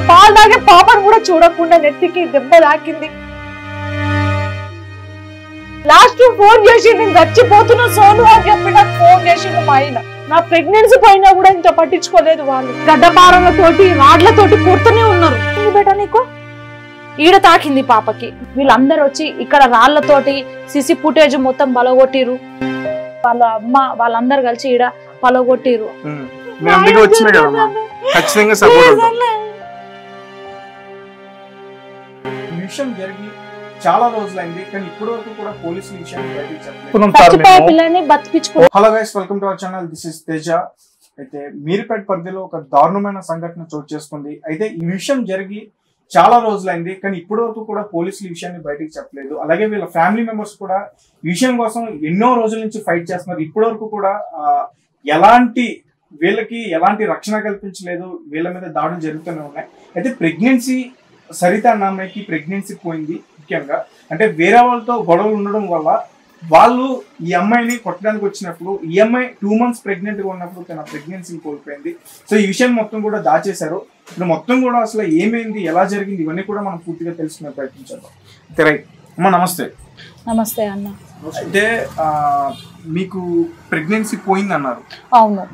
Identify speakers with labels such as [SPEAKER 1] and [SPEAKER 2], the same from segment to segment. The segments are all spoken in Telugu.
[SPEAKER 1] పాలు తాగే పాపను కూడా చూడకుండా నెత్తికి దెబ్బ తాకింది లాస్ట్ ఫోన్ చేసి నేను చచ్చిపోతున్నా సోను అని చెప్పి నాకు ఫోన్ చేసిండు మా ఆయన నా ప్రెగ్నెన్సీ పైన కూడా ఇంత పట్టించుకోలేదు వాళ్ళు గడ్డపారలతోటి రాడ్లతోటి కొడుతూనే ఉన్నారు ఏంది బేటా నీకు ఈడ తాకింది పాపకి వీళ్ళందరూ వచ్చి ఇక్కడ రాళ్లతోటి సిసి ఫుటేజ్ మొత్తం బలగొట్టిరు వాళ్ళ అమ్మ వాళ్ళందరూ కలిసి ఈడ పలగొట్టిరు
[SPEAKER 2] ఉమ్. మీ అందుకే వచ్చినా కదమ్మా ఖచ్చితంగా సపోర్ట్ ఉంటాం
[SPEAKER 3] ఈ విషయం జరిగి చాలా రోజులైంది కానీ ఇప్పటి వరకు కూడా పోలీసులు ఈ విషయాన్ని బయటికి చెప్పలేదు
[SPEAKER 2] ఇప్పుడు సార్
[SPEAKER 1] చచ్చిపోయే
[SPEAKER 2] మేము
[SPEAKER 1] పిల్లని బతికించుకో
[SPEAKER 3] hello guys welcome to our channel this is Teja అయితే మీరుపేట పరిధిలో ఒక దారుణమైన సంఘటన చోటు చేసుకుంది అయితే ఈ విషయం జరిగి చాలా రోజులైంది కానీ ఇప్పటి వరకు కూడా పోలీసులు ఈ విషయాన్ని బయటికి చెప్పలేదు అలాగే వీళ్ళ ఫ్యామిలీ మెంబర్స్ కూడా ఈ విషయం కోసం ఎన్నో రోజుల నుంచి ఫైట్ చేస్తున్నారు ఇప్పటి వరకు కూడా ఆ, ఎలాంటి వీళ్ళకి ఎలాంటి రక్షణ కల్పించలేదు వీళ్ళ మీద దాడులు జరుగుతూనే ఉన్నాయి అయితే ప్రెగ్నెన్సీ సరిత అన్న అమ్మాయికి ప్రెగ్నెన్సీ పోయింది ముఖ్యంగా అంటే వేరే వాళ్ళతో గొడవలు ఉండడం వల్ల వాళ్ళు ఈ అమ్మాయిని కొట్టడానికి వచ్చినప్పుడు ఈ అమ్మాయి టూ మంత్స్ ప్రెగ్నెంట్ గా ఉన్నప్పుడు తన ప్రెగ్నెన్సీ కోల్పోయింది సో ఈ విషయం మొత్తం కూడా దాచేశారు ఇప్పుడు మొత్తం కూడా అసలు ఏమైంది ఎలా జరిగింది ఇవన్నీ కూడా మనం పూర్తిగా తెలుసుకునే ప్రయత్నించాలి అయితే రైట్ అమ్మ నమస్తే
[SPEAKER 1] నమస్తే అన్న
[SPEAKER 3] అయితే ఆ, మీకు ప్రెగ్నెన్సీ పోయింది అన్నారు
[SPEAKER 1] అవును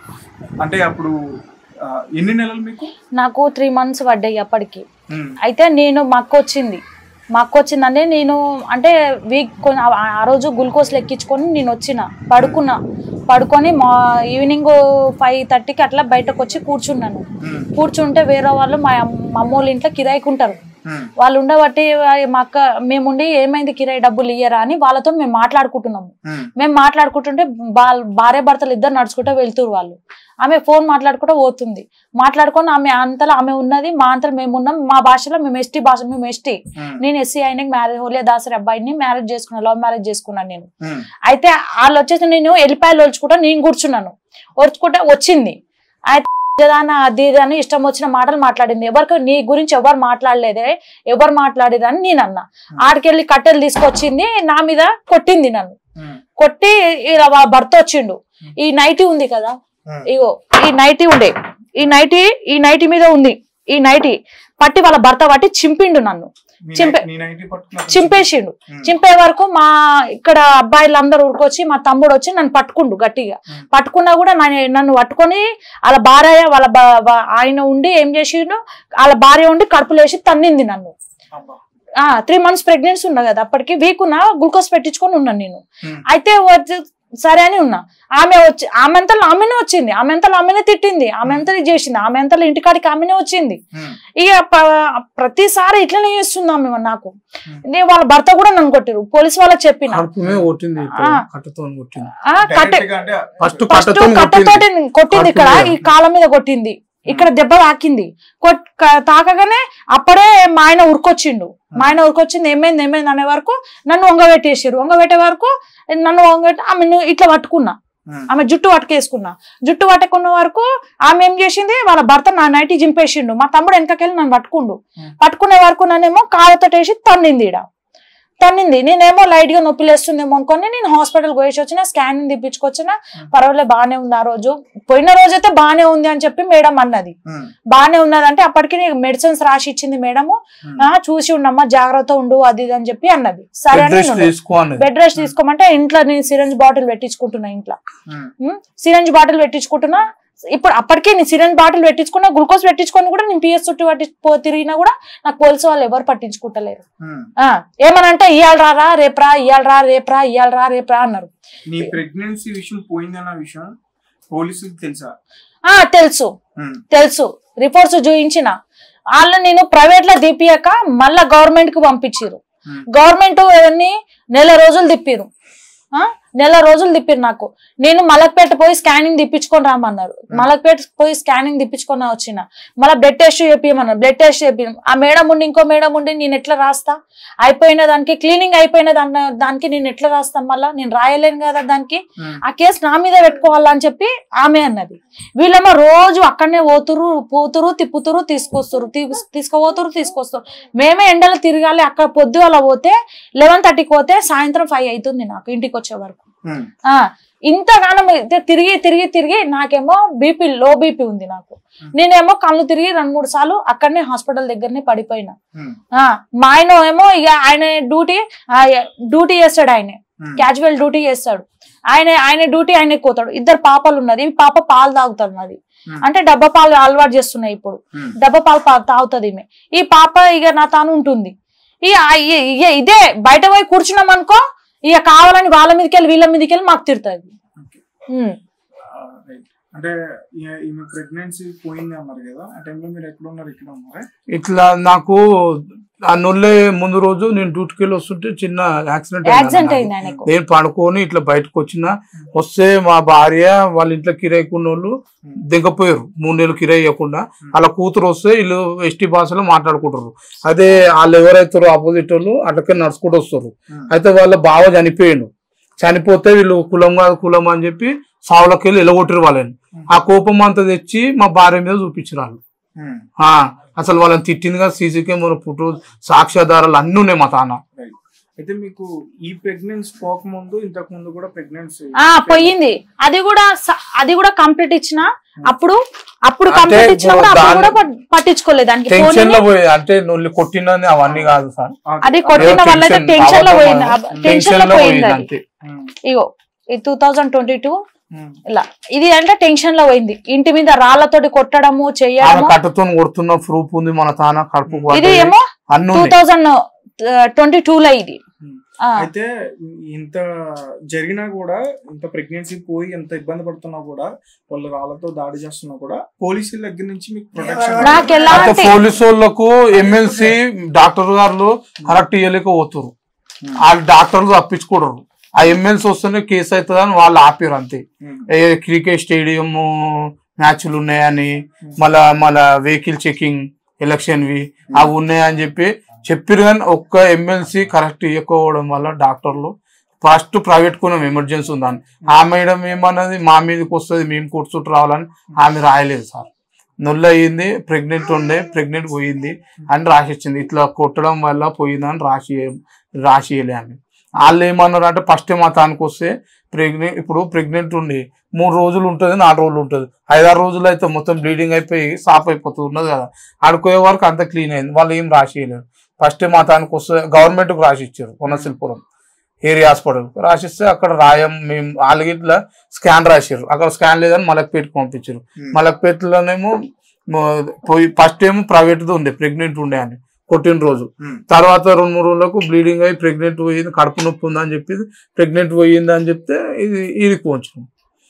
[SPEAKER 3] అంటే అప్పుడు ఆ, ఎన్ని నెలలు మీకు
[SPEAKER 1] నాకు త్రీ మంత్స్ పడ్డాయి అప్పటికి
[SPEAKER 3] ఉమ్,
[SPEAKER 1] అయితే నేను మా అక్క వచ్చింది మా అక్క వచ్చిందంటే నేను అంటే వీక్ కొ- ఆ- ఆ రోజు గ్లూకోజ్ లెక్కించుకొని నేను వచ్చిన పడుకున్నా పడుకొని మా ఈవినింగ్ ఫైవ్ థర్టీకి అట్లా బయటకు వచ్చి కూర్చున్నాను
[SPEAKER 3] ఉమ్,
[SPEAKER 1] కూర్చుంటే వేరే వాళ్ళు మా అమ్- మా అమ్మోళ్ళ ఇంట్లో కిరాయికి ఉంటారు
[SPEAKER 3] ఉమ్,
[SPEAKER 1] వాళ్ళు ఉండబట్టి ఆ- మా అక్క మేముండి ఏమైంది కిరాయి డబ్బులు ఇయ్యరా అని వాళ్ళతో మేము మాట్లాడుకుంటున్నాము
[SPEAKER 3] ఉమ్,
[SPEAKER 1] మేము మాట్లాడుకుంటుంటే బా- భార్య భర్తలు ఇద్దరు నడుచుకుంటూ వెళ్తురు వాళ్ళు ఆమె ఫోన్ మాట్లాడుకుంటూ పోతుంది మాట్లాడుకొని ఆమె అంతలో ఆమె ఉన్నది మా అంతలో మేము ఉన్నాం మా భాషలో మేము ఎస్టీ భాష మేము ఎస్టీ
[SPEAKER 3] ఉమ్,
[SPEAKER 1] నేను ఎస్సీ ఆయనకి మ్యారేజ్ హోలే దాసరి అబ్బాయిని మ్యారేజ్ చేసుకున్నాను లవ్ మ్యారేజ్ చేసుకున్నాను నేను
[SPEAKER 3] ఉమ్,
[SPEAKER 1] అయితే వాళ్ళు వచ్చేసి నేను ఎల్లిపాయలు ఒలుచుకుంటా నేను కూర్చున్నాను ఒలుచుకుంటా వచ్చింది అయితే దాని అది ఇది అని ఇష్టం వచ్చిన మాటలు మాట్లాడింది ఎవరికి నీ గురించి ఎవరు మాట్లాడలేదే ఎవరు మాట్లాడిరని నేను అన్నా ఆడికెళ్ళి కట్టెలు తీసుకొచ్చింది నా మీద కొట్టింది నన్ను
[SPEAKER 3] ఉమ్,
[SPEAKER 1] కొట్టి ఇలా వాళ్ళ భర్త వచ్చిండు ఈ నైటీ ఉంది కదా
[SPEAKER 3] ఉమ్.
[SPEAKER 1] ఇగో ఈ నైటీ ఉండే ఈ నైటీ ఈ నైటీ మీద ఉంది ఈ నైటీ పట్టి వాళ్ళ భర్త పట్టి చింపిండు నన్ను
[SPEAKER 3] మీ
[SPEAKER 1] చింపే-
[SPEAKER 3] నై- నీ నైటీ పట్టుకున్నప్పుడు
[SPEAKER 1] చింపేసిండు
[SPEAKER 3] ఉమ్,
[SPEAKER 1] చింపే వరకు మా ఇక్కడ అబ్బాయిలందరూ ఊరుకొచ్చి మా తమ్ముడు వచ్చి నన్ను పట్టుకుండు గట్టిగా
[SPEAKER 3] ఉమ్.
[SPEAKER 1] పట్టుకున్నా కూడా నన్ను నన్ను పట్టుకొని వాళ్ళ భార్య వాళ్ళ బా- బా- ఆయన ఉండి ఏం చేసిండు వాళ్ళ భార్య ఉండి కడుపులేసి తన్నింది నన్ను
[SPEAKER 3] అబ్బా.
[SPEAKER 1] ఆ త్రీ మంత్స్ ప్రెగ్నెన్సీ ఉన్నా కదా అప్పటికి వీక్ ఉన్నా గ్లూకోజ్ పెట్టించుకొని ఉన్నాను నేను
[SPEAKER 3] ఉమ్,
[SPEAKER 1] అయితే వచ్చి- సరే అని ఉన్నా ఆమె వచ్చి ఆమె అంతలో ఆమెనే వచ్చింది ఆమె అంతలో ఆమెనే తిట్టింది ఆమె అంతలో ఇది చేసింది ఆమె అంతలో ఇంటికాడికి ఆమెనే వచ్చింది
[SPEAKER 3] ఉమ్,
[SPEAKER 1] ఇక ప- ప్రతిసారి ఇట్లనే చేస్తుంది ఆమె నాకు
[SPEAKER 3] Hmm.
[SPEAKER 1] నేను వాళ్ళ భర్త కూడా నన్ను కొట్టిరు పోలీస్ వాళ్ళకి చెప్పిన
[SPEAKER 4] కడుపు మీద కొట్టింది ఇక్కడ.
[SPEAKER 1] ఆ.
[SPEAKER 4] కట్టతో కొట్టింది
[SPEAKER 1] ఆ, కట్టె
[SPEAKER 3] డైరెక్ట్ గా అంటే
[SPEAKER 4] ఫస్ట్
[SPEAKER 1] ఫస్ట్
[SPEAKER 4] కట్టతో
[SPEAKER 1] కట్టతోటి
[SPEAKER 4] కొట్టింది
[SPEAKER 1] కొట్టింది ఇక్కడ
[SPEAKER 4] కడుపు
[SPEAKER 1] ఈ కాళ్ళ మీద కొట్టింది ఇక్కడ దెబ్బ తాకింది కొట్- క- తాకగానే అప్పుడే మా ఆయన ఉరికొచ్చిండు మా ఆయన ఉరికొచ్చింది ఏమైంది ఏమైంది అనే వరకు నన్ను వంగబెట్టేసారు వంగబెట్టే వరకు నన్ను వంగబెట్టి ఆమె ఇట్లా పట్టుకున్నా
[SPEAKER 3] ఉమ్,
[SPEAKER 1] ఆమె జుట్టు పట్టుకేసుకున్నా జుట్టు పట్టుకున్న వరకు ఆమె ఏం చేసింది వాళ్ళ భర్త నా నైటీ జింపేసిండు మా తమ్ముడు వెనకకెళ్ళి నన్ను పట్టుకుండు
[SPEAKER 3] Hmm.
[SPEAKER 1] పట్టుకునే వరకు నన్నేమో కాళ్ళతో వేసి తన్నింది ఈడ తన్నింది నేనేమో లైట్ గా నొప్పి లేస్తుందేమో అనుకొని నేను హాస్పిటల్ పోయేసి వచ్చిన స్కానింగ్ తెప్పించుకొచ్చిన పర్వాలేదు బాగానే ఉంది ఆ రోజు పోయిన రోజు అయితే బాగానే ఉంది అని చెప్పి మేడం అన్నది
[SPEAKER 3] ఉమ్,
[SPEAKER 1] బాగానే ఉన్నది అంటే అప్పటికి నీకు మెడిసిన్స్ రాసి ఇచ్చింది మేడము
[SPEAKER 3] Hmm.
[SPEAKER 1] ఆ, చూసి ఉండమ్మా జాగ్రత్త ఉండు అది ఇది అని చెప్పి అన్నది సరే
[SPEAKER 4] బెడ్
[SPEAKER 1] అని
[SPEAKER 4] రెస్ట్
[SPEAKER 1] నేను
[SPEAKER 4] తీసుకో అన్నది
[SPEAKER 1] బెడ్ రెస్ట్ తీసుకోమంటే ఇంట్లో నేను సిరంజ్ బాటిల్ పెట్టించుకుంటున్నా ఇంట్లో
[SPEAKER 3] ఉమ్,
[SPEAKER 1] సిరంజ్ బాటిల్ పెట్టించుకుంటున్నా ఇప్పుడు అప్పటికే నేను సిరంజ్ బాటిల్ పెట్టించుకున్నా గ్లూకోజ్ పెట్టించుకొని కూడా నేను పిఎస్ చుట్టూ పట్టి పో తిరిగినా కూడా నాకు పోలీసు వాళ్ళు ఎవరు పట్టించుకుంటలేరు
[SPEAKER 3] ఉమ్.
[SPEAKER 1] ఆ, ఏమనంటే ఇయాల రారా రేప్రా ఇయాల రా రేప్రా ఇయాల రా రేప్రా అన్నారు
[SPEAKER 3] నీ ప్రెగ్నెన్సీ విషయం పోయిందన్న విషయం పోలీసులకు తెలుసా
[SPEAKER 1] ఆ తెలుసు
[SPEAKER 3] ఉమ్,
[SPEAKER 1] తెలుసు రిపోర్ట్స్ చూయించిన వాళ్ళు నేను ప్రైవేట్ లో దిపియాక మళ్ళా గవర్నమెంట్ కి పంపించారు
[SPEAKER 3] ఉమ్,
[SPEAKER 1] గవర్నమెంట్ అవన్నీ నెల రోజులు తిప్పిరు ఆ? నెల రోజులు తిప్పిరు నాకు నేను మలక్పేట పోయి స్కానింగ్ తిప్పించుకొని రామన్నారు మలక్పేట పోయి స్కానింగ్ తిప్పించుకొని వచ్చిన మళ్ళీ బ్లడ్ టెస్ట్ చేపియమన్నారు బ్లడ్ టెస్ట్ చేపి ఆ మేడం ఉండి ఇంకో మేడం ఉండి నేను ఎట్లా రాస్తా అయిపోయిన దానికి క్లీనింగ్ అయిపోయిన దాని దానికి నేను ఎట్లా రాస్తాను మళ్ళా నేను రాయలేను కదా దానికి
[SPEAKER 3] ఉమ్,
[SPEAKER 1] ఆ కేసు నా మీద పెట్టుకోవాలని చెప్పి ఆమె అన్నది వీళ్ళేమో రోజు అక్కడనే పోతురు పోతురు తిప్పుతురు తీసుకొస్తురు తీ- తీసుకుపోతురు తీసుకొస్తారు మేమే ఎండలో తిరగాలి అక్కడ పొద్దు అలా పోతే లెవెన్ థర్టీకి పోతే సాయంత్రం ఫైవ్ అవుతుంది నాకు ఇంటికి వచ్చే వరకు
[SPEAKER 3] ఉమ్,
[SPEAKER 1] ఆ ఇంతగానం అయితే తిరిగి తిరిగి తిరిగి నాకేమో బీపీ లో బీపీ ఉంది నాకు నేనేమో కళ్ళు తిరిగి రెండు మూడు సార్లు అక్కడనే హాస్పిటల్ దగ్గరనే పడిపోయినా
[SPEAKER 3] ఉమ్,
[SPEAKER 1] ఆ, మా ఆయన ఏమో ఇక ఆయన డ్యూటీ డ్యూటీ చేస్తాడు ఆయన
[SPEAKER 3] ఉమ్,
[SPEAKER 1] క్యాజువల్ డ్యూటీ చేస్తాడు ఆయన ఆయన డ్యూటీ ఆయన పోతాడు ఇద్దరు పాపలు ఉన్నది ఈ పాప పాలు తాగుతాడు నాది
[SPEAKER 3] Hmm.
[SPEAKER 1] అంటే డబ్బా పాలు అలవాటు చేస్తున్నాయి ఇప్పుడు
[SPEAKER 3] ఉమ్,
[SPEAKER 1] డబ్బా పాలు పా- తాగుతుంది ఈమె ఈ పాప ఇక నా తాను ఉంటుంది ఇక ఆ- ఇ- ఇక ఇదే బయట పోయి కూర్చున్నాం అనుకో ఇక కావాలని వాళ్ళ మీదకి వెళ్ళి వీళ్ళ మీదకి వెళ్ళి మాకు తిడుతుంది
[SPEAKER 3] ఓకే.
[SPEAKER 1] ఉమ్.
[SPEAKER 3] ఆ, రైట్. అంటే ఈ- ఈమె ప్రెగ్నెన్సీ పోయింది అన్నారు కదా ఆ టైంలో మీరు ఎక్కడ ఉన్నారు ఇక్కడ ఉన్నారా
[SPEAKER 4] ఇట్లా నాకు ఆ నొల్లే ముందు రోజు నేను డ్యూటీకి వెళ్ళి వస్తుంటే చిన్న యాక్సిడెంట్
[SPEAKER 1] యాక్సిడెంట్ అయింది ఆయనకు
[SPEAKER 4] నేను పడుకొని ఇట్లా బయటకు వచ్చిన వస్తే మా భార్య వాళ్ళ ఇంట్లో కిరాయికున్న వాళ్ళు దిగపోయారు మూడు నెలలు కిరాయి ఇవ్వకుండా వాళ్ళ కూతురు వస్తే వీళ్ళు ఎస్టీ భాషలో మాట్లాడుకుంటారు అదే వాళ్ళు ఎవరైతారో ఆపోజిట్ వాళ్ళు అట్లకే నడుచుకుంటూ వస్తారు
[SPEAKER 3] ఉమ్,
[SPEAKER 4] అయితే వాళ్ళ బావ చనిపోయాడు చనిపోతే వీళ్ళు కులం కాదు కులం అని చెప్పి సావులకి వెళ్ళి ఎలగొట్టారు వాళ్ళని ఆ కోపం అంతా తెచ్చి మా భార్య మీద చూపించారు వాళ్ళు
[SPEAKER 3] ఉమ్,
[SPEAKER 4] ఆ, అసలు వాళ్ళని తిట్టిందిగా సీసీ కెమెరా ఫోటో సాక్ష్యాధారాలు అన్ని ఉన్నాయి మా తాన
[SPEAKER 3] రైట్. అయితే మీకు ఈ ప్రెగ్నెన్సీ పోకముందు ఇంతకు ముందు కూడా ప్రెగ్నెన్సీ
[SPEAKER 1] ఆ పోయింది అది కూడా స- అది కూడా కంప్లీట్ ఇచ్చిన అప్పుడు అప్పుడు
[SPEAKER 4] అంటే
[SPEAKER 1] కంప్లీట్ ఇచ్చినా కూడా అప్పుడు
[SPEAKER 4] దాని-
[SPEAKER 1] కూడా పట్- పట్టించుకోలేదు దానికి
[SPEAKER 4] టెన్షన్
[SPEAKER 1] ఫోన్
[SPEAKER 4] లో పోయి అంటే నొల్లి కొట్టినది అవన్నీ కాదు సార్
[SPEAKER 1] అది కొట్టిన వల్ల అయితే టెన్షన్ లో పోయింది టెన్షన్ లో పోయింది అది
[SPEAKER 4] అంతే
[SPEAKER 1] ఇగో ఈ టూ థౌజండ్ ట్వంటీ టూ ఇలా ఇది అంటే టెన్షన్ లో పోయింది ఇంటి మీద రాళ్లతోటి కొట్టడము
[SPEAKER 4] ఆమె
[SPEAKER 1] చెయ్యడము
[SPEAKER 4] కట్టుతో కొడుతున్న ప్రూఫ్ ఉంది మన తాన కడుపు
[SPEAKER 1] ఇది
[SPEAKER 4] పడ్డది.
[SPEAKER 1] ఏమో
[SPEAKER 4] అన్ని
[SPEAKER 1] టూ
[SPEAKER 4] ఉన్నాయి.
[SPEAKER 1] థౌజండ్ ట్వంటీ టూ లో ఇది ఆ,
[SPEAKER 3] అయితే ఇంత జరిగినా కూడా ఇంత ప్రెగ్నెన్సీ పోయి ఎంత ఇబ్బంది పడుతున్నా కూడా వాళ్ళు రాళ్లతో దాడి చేస్తున్నా కూడా పోలీసుల దగ్గర నుంచి మీకు ప్రొటెక్షన్
[SPEAKER 1] నాకు
[SPEAKER 4] అంటే
[SPEAKER 1] ఎలాంటి
[SPEAKER 4] పోలీసు వాళ్ళకు ఎమ్మెల్సీ డాక్టర్ గారు కరెక్ట్ ఇవ్వలేకపోతున్నారు వాళ్ళు డాక్టర్లు తప్పించుకోడరు ఆ ఎమ్మెల్సీ వస్తేనే కేసు అవుతుందని వాళ్ళు ఆపారు అంతే ఏ క్రికెట్ స్టేడియం మ్యాచ్లు ఉన్నాయని మళ్ళా మళ్ళా వెహికల్ చెకింగ్ ఎలక్షన్ వి అవి ఉన్నాయని చెప్పి చెప్పారు కానీ ఒక్క ఎమ్మెల్సీ కరెక్ట్ ఇవ్వకపోవడం వల్ల డాక్టర్లు ఫస్ట్ ప్రైవేట్ కొనం ఎమర్జెన్సీ ఉందని ఆ మేడం ఏమన్నది మా మీదకి వస్తుంది మేము కూర్చుంటూ రావాలని ఆమె రాయలేదు సార్ నొల్లు అయ్యింది ప్రెగ్నెంట్ ఉండే ప్రెగ్నెంట్ పోయింది అని రాసి ఇచ్చింది ఇట్లా కొట్టడం వల్ల పోయిందని రాసి రాసి ఇయ్యలే ఆమె వాళ్ళు ఏమన్నారు అంటే ఫస్ట్ మా తానికి వస్తే ప్రెగ్నెంట్ ఇప్పుడు ప్రెగ్నెంట్ ఉండి మూడు రోజులు ఉంటుంది నాలుగు రోజులు ఉంటుంది ఐదారు రోజులు అయితే మొత్తం బ్లీడింగ్ అయిపోయి సాఫ్ అయిపోతుంది ఉన్నది కదా ఆడుకోయే వరకు అంత క్లీన్ అయింది వాళ్ళు ఏం రాసి ఇయ్యలేరు ఫస్ట్ మా తానికి వస్తే గవర్నమెంట్కి రాసి ఇచ్చారు కొనసిల్పురం ఏరియా హాస్పిటల్ రాసిస్తే అక్కడ రాయం మేము వాళ్ళకి ఇట్లా స్కాన్ రాసారు అక్కడ స్కాన్ లేదని మలక్పేటకి పంపించారు మలక్పేటలోనేమో మ- పోయి ఫస్ట్ ఏమో ప్రైవేట్ది ఉండే ప్రెగ్నెంట్ ఉండే అని కొట్టిన రోజు తర్వాత రెండు మూడు రోజులకు బ్లీడింగ్ అయ్యి ప్రెగ్నెంట్ పోయింది కడుపు నొప్పి ఉందని చెప్పి ప్రెగ్నెంట్ పోయింది అని చెప్తే ఇది ఈడికి పోంచాం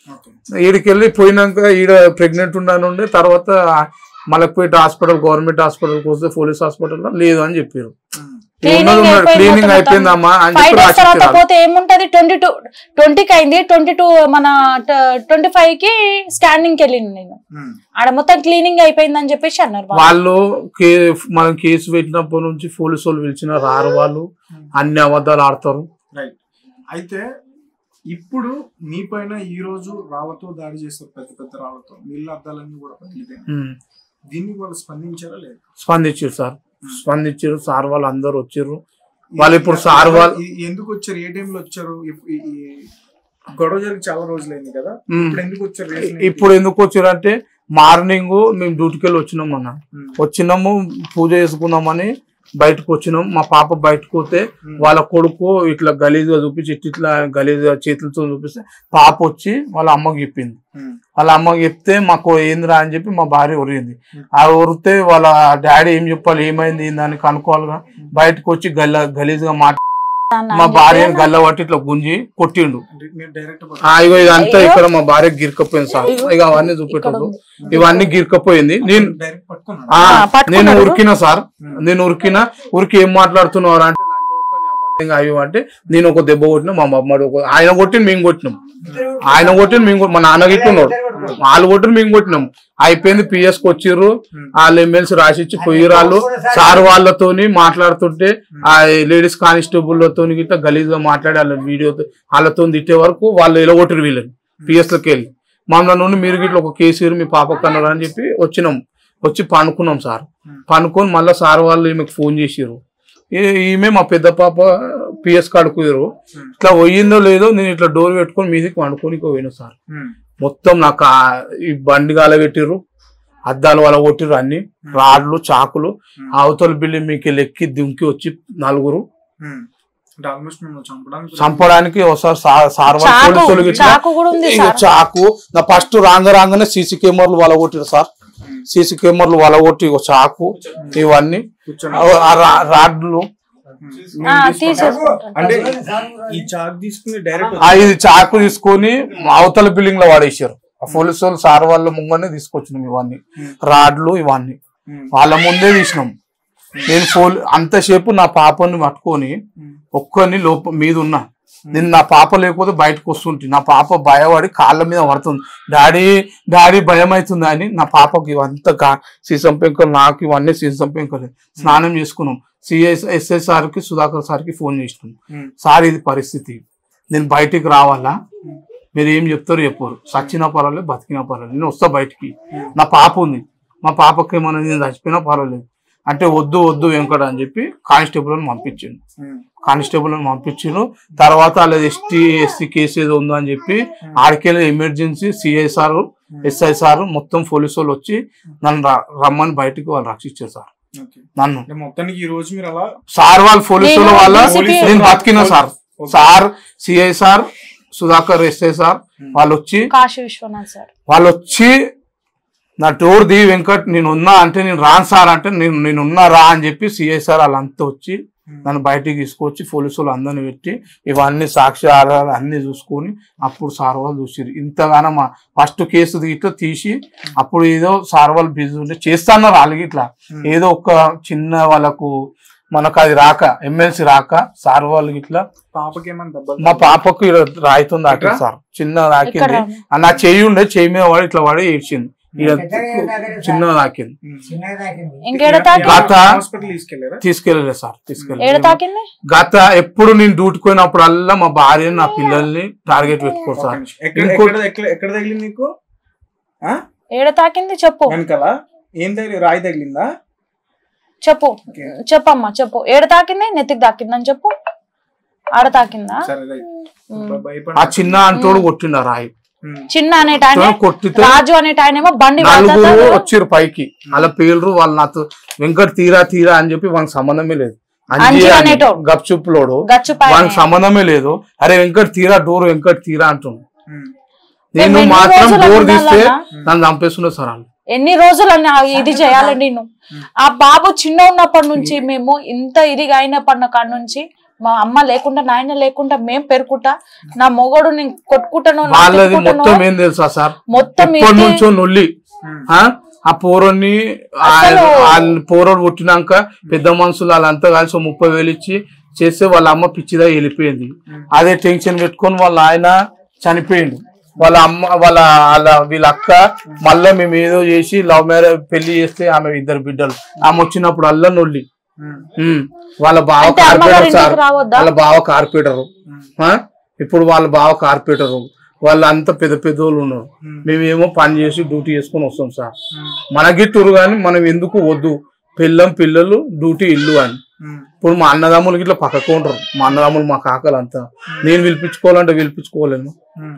[SPEAKER 4] ఈడికి వెళ్ళి పోయినాక ఈడ ప్రెగ్నెంట్ ఉన్నాను ఉండే తర్వాత మలక్పేట హాస్పిటల్ గవర్నమెంట్ హాస్పిటల్కి వస్తే పోలీస్ హాస్పిటల్లో లేదు అని చెప్పారు
[SPEAKER 1] Cleaning
[SPEAKER 4] ఉన్నది ఉన్నది
[SPEAKER 1] అయిపోయింది
[SPEAKER 4] క్లీనింగ్
[SPEAKER 1] మొత్తం.
[SPEAKER 4] అయిపోయిందమ్మా అని
[SPEAKER 1] ఫైవ్
[SPEAKER 4] చెప్పి
[SPEAKER 1] డేస్ తర్వాత
[SPEAKER 4] రాసిచ్చారు
[SPEAKER 1] పోతే ఏముంటది ట్వంటీ టూ ట్వంటీకి అయింది ట్వంటీ టూ మన ట్వంటీ ఫైవ్ కి స్కానింగ్ కి వెళ్ళింది నేను ఆడ మొత్తం క్లీనింగ్ అయిపోయింది అని చెప్పేసి అన్నారు వాళ్ళు.
[SPEAKER 4] వాళ్ళు కే మనం కేసు పెట్టినప్పటి నుంచి పోలీసు వాళ్ళు పిలిచిన రారు వాళ్ళు అన్ని అబద్ధాలు ఆడతారు
[SPEAKER 3] రైట్ అయితే ఇప్పుడు మీ పైన ఈ రోజు రాళ్లతో దాడి చేస్తారు పెద్ద పెద్ద రాళ్లతో నీళ్ళ అద్దాలన్నీ కూడా పగిలిపోయినాయి
[SPEAKER 4] ఉమ్.
[SPEAKER 3] దీన్ని వాళ్ళు స్పందించారా లేదు
[SPEAKER 4] స్పందించారు సార్ స్పందించారు సార్ వాళ్ళు అందరు వచ్చారు వాళ్ళు ఇప్పుడు సార్ వాళ్ళు
[SPEAKER 3] ఈ- ఎందుకు వచ్చారు ఏ టైంలో వచ్చారు ఇప్- ఈ- ఈ గొడవ జరిగి చాలా రోజులైంది కదా
[SPEAKER 4] ఉమ్.
[SPEAKER 3] ఇప్పుడు ఎందుకు వచ్చారు రీజన్ ఏంటి?
[SPEAKER 4] ఇప్పుడు ఎందుకు వచ్చారంటే మార్నింగ్ మేము డ్యూటీకి వెళ్ళి వచ్చినాం అన్న
[SPEAKER 3] ఉమ్.
[SPEAKER 4] వచ్చినాము పూజ చేసుకుందామని బయటకు వచ్చినాం మా పాప బయటకు పోతే
[SPEAKER 3] ఉమ్.
[SPEAKER 4] వాళ్ళ కొడుకు ఇట్లా గలీజ్గా చూపించి ఇట్లా ఇట్లా గలీజ్గా చేతులతో చూపిస్తే పాప వచ్చి వాళ్ళ అమ్మకి చెప్పింది
[SPEAKER 3] ఉమ్.
[SPEAKER 4] వాళ్ళ అమ్మకి చెప్తే మాకు ఏందిరా అని చెప్పి మా భార్య ఉరిగింది
[SPEAKER 3] ఉమ్.
[SPEAKER 4] ఆ ఉరితే వాళ్ళ డాడీ ఏం చెప్పాలి ఏమైంది ఏందని కనుక్కోవాలిగా బయటకు వచ్చి గల్ల గలీజ్గా మాట
[SPEAKER 1] అన్న
[SPEAKER 4] మా
[SPEAKER 1] అని
[SPEAKER 4] భార్య
[SPEAKER 1] చెప్పి
[SPEAKER 4] గల్ల పట్టి ఇట్లా గుంజి కొట్టిండు
[SPEAKER 3] అంటే మీరు డైరెక్ట్
[SPEAKER 4] ఆ, ఇగో ఇదంతా
[SPEAKER 1] అయ్యో.
[SPEAKER 4] ఇక్కడ మా భార్య గిరికపోయింది సార్ ఇక అవన్నీ చూపెట్టదు ఇవన్నీ గిరికపోయింది నేను
[SPEAKER 3] డైరెక్ట్ పట్టుకున్నాడు
[SPEAKER 4] ఆ,
[SPEAKER 1] ఆ, పట్టుకున్నాడు.
[SPEAKER 4] నేను ఉరికినా సార్
[SPEAKER 3] ఉమ్.
[SPEAKER 4] నేను ఉరికినా ఉరికి ఏం మాట్లాడుతున్నావు అంటే "లంజ అయ్యో అంటే నేను ఒక దెబ్బ కొట్టినా మా అమ్మడు ఒక ఆయన కొట్టిన మేము కొట్టినాం ఆయన కొట్టిన మేము కొట్టి- మా నాన్న గిట్టున్నాడు వాళ్ళు కొట్టిన మేము కొట్టినాం అయిపోయింది పిఎస్ కి వచ్చిర్రు వాళ్ళు ఎమ్మెల్సీ రాసిచ్చి పోయిరాళ్ళు సార్ వాళ్ళతోని మాట్లాడుతుంటే ఆ లేడీస్ కానిస్టేబుల్ తోని గిట్ట గలీజ్ గా మాట్లాడి వాళ్ళ వీడియో వాళ్ళతో తిట్టే వరకు వాళ్ళు ఎలగొట్టిరు వీళ్ళని పిఎస్ లకి వెళ్ళి మమ్మల్ని నుండి మీరు గిట్ల ఒక కేసు ఇరు మీ పాపకు అన్నారు అని చెప్పి వచ్చినాం వచ్చి పనుకున్నాం సార్ పనుకొని మళ్ళీ సార్ వాళ్ళు ఈమెకు ఫోన్ చేసిర్రు ఈ- ఈమె మా పెద్ద పాప పిఎస్ కాడుకురు ఇట్లా పోయిందో లేదో నేను ఇట్లా డోర్ పెట్టుకొని మీదకి వండుకొని పోయినా సార్ మొత్తం నాకు ఆ- ఈ బండి గాల పెట్టిర్రు అద్దాలు వాళ్ళ కొట్టిర్రు అన్ని రాడ్లు చాకులు అవతల బిల్డింగ్ మీకు లెక్కి దుంకి వచ్చి నలుగురు
[SPEAKER 3] అంటే ఆల్మోస్ట్ మేము చంపడానికి
[SPEAKER 4] చంపడానికి ఒకసారి సా- సార్ వాళ్ళ
[SPEAKER 1] చాకు
[SPEAKER 4] పోలీసులు గిట్లా
[SPEAKER 1] చాకు కూడా ఉంది
[SPEAKER 4] ఇక
[SPEAKER 1] సార్
[SPEAKER 4] చాకు నా ఫస్ట్ రాంగ రాంగనే సీసీ కెమెరాలు వాళ్ళ కొట్టిరు సార్ సీసీ కెమెరాలు వాళ్ళ కొట్టి ఒక చాకు ఇవన్నీ
[SPEAKER 3] కూర్చొని
[SPEAKER 4] ఆ- ఆ రా- రాడ్లు
[SPEAKER 1] ఆ, తీసేసుకుంటాం.
[SPEAKER 3] అంటే ఈ చాక్ తీసుకుని డైరెక్ట్
[SPEAKER 4] ఆ ఇది చాకు తీసుకొని మా అవతల బిల్డింగ్ లో వాడేసారు ఆ పోలీసు వాళ్ళు సార్ వాళ్ళ ముంగనే తీసుకొచ్చినాం ఇవన్నీ రాడ్లు ఇవన్నీ వాళ్ళ ముందే తీసినాం నేను ఫోన్ అంతసేపు నా పాపని పట్టుకొని ఒక్కని లోప మీద ఉన్నా నేను నా పాప లేకపోతే బయటకు వస్తుంటే నా పాప భయపడి కాళ్ళ మీద పడుతుంది డాడీ డాడీ భయం అవుతుంది అని నా పాపకి ఇవంతా గా సీసం పెంకలు నాకు ఇవన్నీ సీసం పెంకలు స్నానం చేసుకున్నాం సిఎస్ ఎస్ఐ సార్కి సుధాకర్ సార్కి ఫోన్ చేసినాం సార్ ఇది పరిస్థితి నేను బయటికి రావాలా మీరు ఏం చెప్తారో చెప్పారు సచ్చినా పర్వాలేదు బతికినా పర్వాలేదు నేను వస్తా బయటికి నా పాప ఉంది మా పాపకి ఏమన్నా నేను చచ్చిపోయినా పర్వాలేదు అంటే వద్దు వద్దు వెంకట అని చెప్పి కానిస్టేబుల్ అని పంపించిండు కానిస్టేబుల్ అని పంపించారు తర్వాత వాళ్ళది ఎస్టీ ఎస్సీ కేసు ఏదో ఉందో అని చెప్పి ఆడికెళ్ళి emergency CI sir SI sir మొత్తం పోలీసు వాళ్ళు వచ్చి నన్ను ర- రమ్మని బయటికి వాళ్ళు రక్షించారు సార్ నన్ను
[SPEAKER 3] అంటే మొత్తానికి ఈ రోజు మీరు అలా
[SPEAKER 4] సార్ వాళ్ళ పోలీసుల
[SPEAKER 1] నేను
[SPEAKER 4] వల్ల
[SPEAKER 1] DCP
[SPEAKER 4] నేను బతికిన sir sir CI sir Sudhakar SI sir వాళ్ళు వచ్చి
[SPEAKER 1] కాశీ విశ్వనాథ్ సార్
[SPEAKER 4] వాళ్ళు వచ్చి నా డోర్ ది వెంకట్ నేను ఉన్నా అంటే నేను రాను సార్ అంటే నేను నేను ఉన్నా రా అని చెప్పి సిఐ సార్ వాళ్ళంతా వచ్చి నన్ను బయటికి తీసుకొచ్చి పోలీసులు అందరిని పెట్టి ఇవన్నీ సాక్షి ఆధారాలు అన్ని చూసుకొని అప్పుడు సార్ వాళ్ళు చూసారు ఇంతగానో మా ఫస్ట్ కేసు ఇట్లా తీసి అప్పుడు ఏదో సార్ వాళ్ళు బిజీ ఉంటే చేస్తాన్నారు వాళ్ళకి ఇట్లా ఏదో ఒక చిన్న వాళ్ళకు మనకు అది రాక ఎమ్మెల్సీ రాక సార్ వాళ్ళకి ఇట్లా
[SPEAKER 3] పాపకి ఏమైనా దెబ్బలు
[SPEAKER 4] మా పాపకు ఈడ రాయితుంది దాకింది సార్ చిన్న
[SPEAKER 1] ఇక్కడ
[SPEAKER 4] దాకింది ఆ నా చెయ్యి ఉండే చెయ్యి మీద వాడి ఇట్లా వాడి ఏడ్చింది ఈడ చిన్న దాకింది
[SPEAKER 1] ఇంకేడ తాకి
[SPEAKER 4] గత
[SPEAKER 3] హాస్పిటల్ తీసుకెళ్లారా
[SPEAKER 4] తీసుకెళ్ళలేదు సార్
[SPEAKER 1] ఏడ
[SPEAKER 4] తీసుకెళ్ళలేదు
[SPEAKER 1] తాకింది
[SPEAKER 4] గత ఎప్పుడు నేను డ్యూటీకి పోయినప్పుడల్లా మా భార్య నా పిల్లల్ని టార్గెట్ పెట్టుకోరు
[SPEAKER 3] ఒక్క
[SPEAKER 4] సార్
[SPEAKER 3] నిమిషం. ఎక్కడ
[SPEAKER 4] ఇంకో-
[SPEAKER 3] ఎక్కడ ఎక్కడ ఎక్కడ తగిలింది నీకు ఆ?
[SPEAKER 1] ఏడ తాకింది చెప్పు
[SPEAKER 3] వెనకాల ఏం తగిలి రాయి తగిలిందా
[SPEAKER 1] చెప్పు
[SPEAKER 3] Okay.
[SPEAKER 1] చెప్పమ్మా చెప్పు ఏడ తాకింది నెత్తికి తాకిందని చెప్పు ఆడ తాకిందా
[SPEAKER 3] సరే రైట్
[SPEAKER 1] ఉమ్.
[SPEAKER 3] భయపడ
[SPEAKER 4] ఆ చిన్న అంటోడు కొట్టిండ రాయి
[SPEAKER 1] చిన్న అనేట ఆయన
[SPEAKER 4] కొట్టితే
[SPEAKER 1] రాజు అనేట ఆయనేమో బండి
[SPEAKER 4] నలుగురు
[SPEAKER 1] వాడతాడు.
[SPEAKER 4] వచ్చిర్రు పైకి అలా పేర్లు వాళ్ళు నాతో వెంకట్ తీరా తీరా అని చెప్పి వాళ్ళకి సంబంధమే లేదు
[SPEAKER 1] అంజీ
[SPEAKER 4] అంజీ అని
[SPEAKER 1] అనేటోడు.
[SPEAKER 4] గప్చుప్లోడు
[SPEAKER 1] గచ్చు పైన
[SPEAKER 4] వానికి సంబంధమే లేదు అరే వెంకట్ తీరా డోర్ వెంకట్ తీరా అంటున్నాడు నేను
[SPEAKER 1] మేము ఎన్ని
[SPEAKER 4] మాత్రం
[SPEAKER 1] రోజులు
[SPEAKER 4] డోర్ తీస్తే
[SPEAKER 1] ఉండాలన్నా?
[SPEAKER 4] నన్ను చంపేస్తున్నారు సార్ వాళ్ళు
[SPEAKER 1] ఎన్ని రోజులు అన్న ఇది చేయాలండి నేను ఆ బాబు చిన్న ఉన్నప్పటి నుంచి మేము ఇంత ఇదిగా అయినప్పటి కాడ నుంచి మా అమ్మ లేకుండా నాయన లేకుండా మేం పెరుకుంటా నా మొగడు నేను కొట్టుకుంటాను నా
[SPEAKER 4] వాళ్ళది
[SPEAKER 1] తిట్టుకుంటాను.
[SPEAKER 4] మొత్తం ఏం తెలుసా సార్
[SPEAKER 1] మొత్తం
[SPEAKER 4] ఎప్పటి
[SPEAKER 1] ఇది-
[SPEAKER 4] నుంచో నొల్లి ఆ? ఆ పోరని
[SPEAKER 1] అసలు-
[SPEAKER 4] వాళ్ళ పోరోడు పుట్టినాక పెద్ద మనుషులు వాళ్ళంతా కలిసి ఓ ముప్పై వేలు ఇచ్చి చేస్తే వాళ్ళ అమ్మ పిచ్చిదా వెళ్ళిపోయింది అదే టెన్షన్ పెట్టుకొని వాళ్ళ ఆయన చనిపోయిండు వాళ్ళ అమ్మ వాళ్ళ వాళ్ళ వీళ్ళ అక్క మళ్ళీ మేము ఏదో చేసి లవ్ మ్యారేజ్ పెళ్లి చేస్తే ఆమె ఇద్దరు బిడ్డలు ఆమె వచ్చినప్పుడు అల్ల నొల్లి ఉమ్. వాళ్ళ బావ
[SPEAKER 1] అంటే అమ్మగారి
[SPEAKER 4] కార్పొరేటర్ సార్
[SPEAKER 1] ఇంటికి రావద్దా?
[SPEAKER 4] వాళ్ళ బావ కార్పొరేటరు ఆ? ఇప్పుడు వాళ్ళ బావ కార్పొరేటరు వాళ్ళంతా పెద్ద పెద్దోళ్ళు ఉన్నారు మేమేమో పని చేసి డ్యూటీ చేసుకొని వస్తాం సార్ మనగిట్టురు కానీ మనం ఎందుకు వద్దు పిల్లం పిల్లలు డ్యూటీ ఇల్లు అని ఇప్పుడు మా అన్నదమ్ములకి ఇట్లా పక్కకు ఉంటారు మా అన్నదమ్ములు మా కాకలు అంతా నేను పిలిపించుకోవాలంటే పిలిపించుకోలేము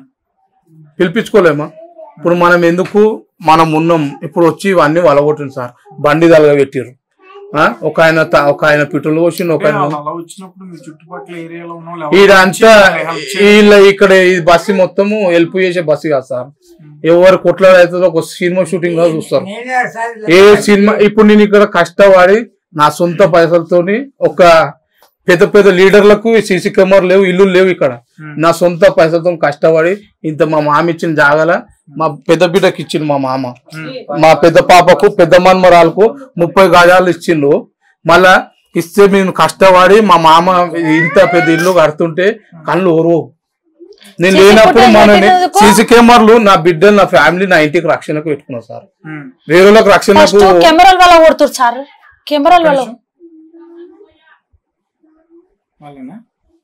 [SPEAKER 4] పిలిపించుకోలేమా ఇప్పుడు మనం ఎందుకు మనం ఉన్నాం ఇప్పుడు వచ్చి ఇవన్నీ వలగొట్టింది సార్ బండి తలగబెట్టిర్రు ఆ? ఒక ఆయన త- ఒక ఆయన పిట్టలు పోసిండు ఒక ఆయన
[SPEAKER 3] అలా వచ్చినప్పుడు మీ చుట్టుపక్కల ఏరియాలో ఉన్న వాళ్ళు ఎవరు
[SPEAKER 4] ఈడంతా
[SPEAKER 3] help చేయాలి?
[SPEAKER 4] వీళ్ళ ఇక్కడ ఈ బస్సు మొత్తము హెల్ప్ చేసే బస్సు కాదు సార్ ఎవరు కొట్లాడ అవుతుందో ఒక సినిమా షూటింగ్ గా చూస్తారు ఏ సినిమా ఇప్పుడు నేను ఇక్కడ కష్టపడి నా సొంత పైసలతోని ఒక పెద్ద పెద్ద లీడర్లకు సీసీ కెమెరా లేవు ఇల్లు లేవు ఇక్కడ నా సొంత పైసలతో కష్టపడి ఇంత మా మామ ఇచ్చిన జాగల మా పెద్ద బిడ్డకి ఇచ్చిండు మా మామ మా పెద్ద పాపకు పెద్ద మన్మరాలకు ముప్పై గజాలు ఇచ్చిండు మళ్ళా ఇస్తే మేము కష్టపడి మా మామ ఇంత పెద్ద ఇల్లు కడుతుంటే కళ్ళు ఓరు నేను
[SPEAKER 1] CC
[SPEAKER 4] లేనప్పుడు
[SPEAKER 1] ఫుటేజ్
[SPEAKER 4] మన
[SPEAKER 1] పెట్టినందుకు?
[SPEAKER 4] సీసీ కెమెరాలు నా బిడ్డలు నా ఫ్యామిలీ నా ఇంటికి రక్షణకు పెట్టుకున్నాను సార్
[SPEAKER 3] ఉమ్.
[SPEAKER 4] వేరేలకు
[SPEAKER 1] ఫస్ట్
[SPEAKER 4] రక్షణకు
[SPEAKER 1] కెమెరాల వల్ల కొడుతురు సార్ కెమెరాల వల్ల
[SPEAKER 3] వాళ్ళేనా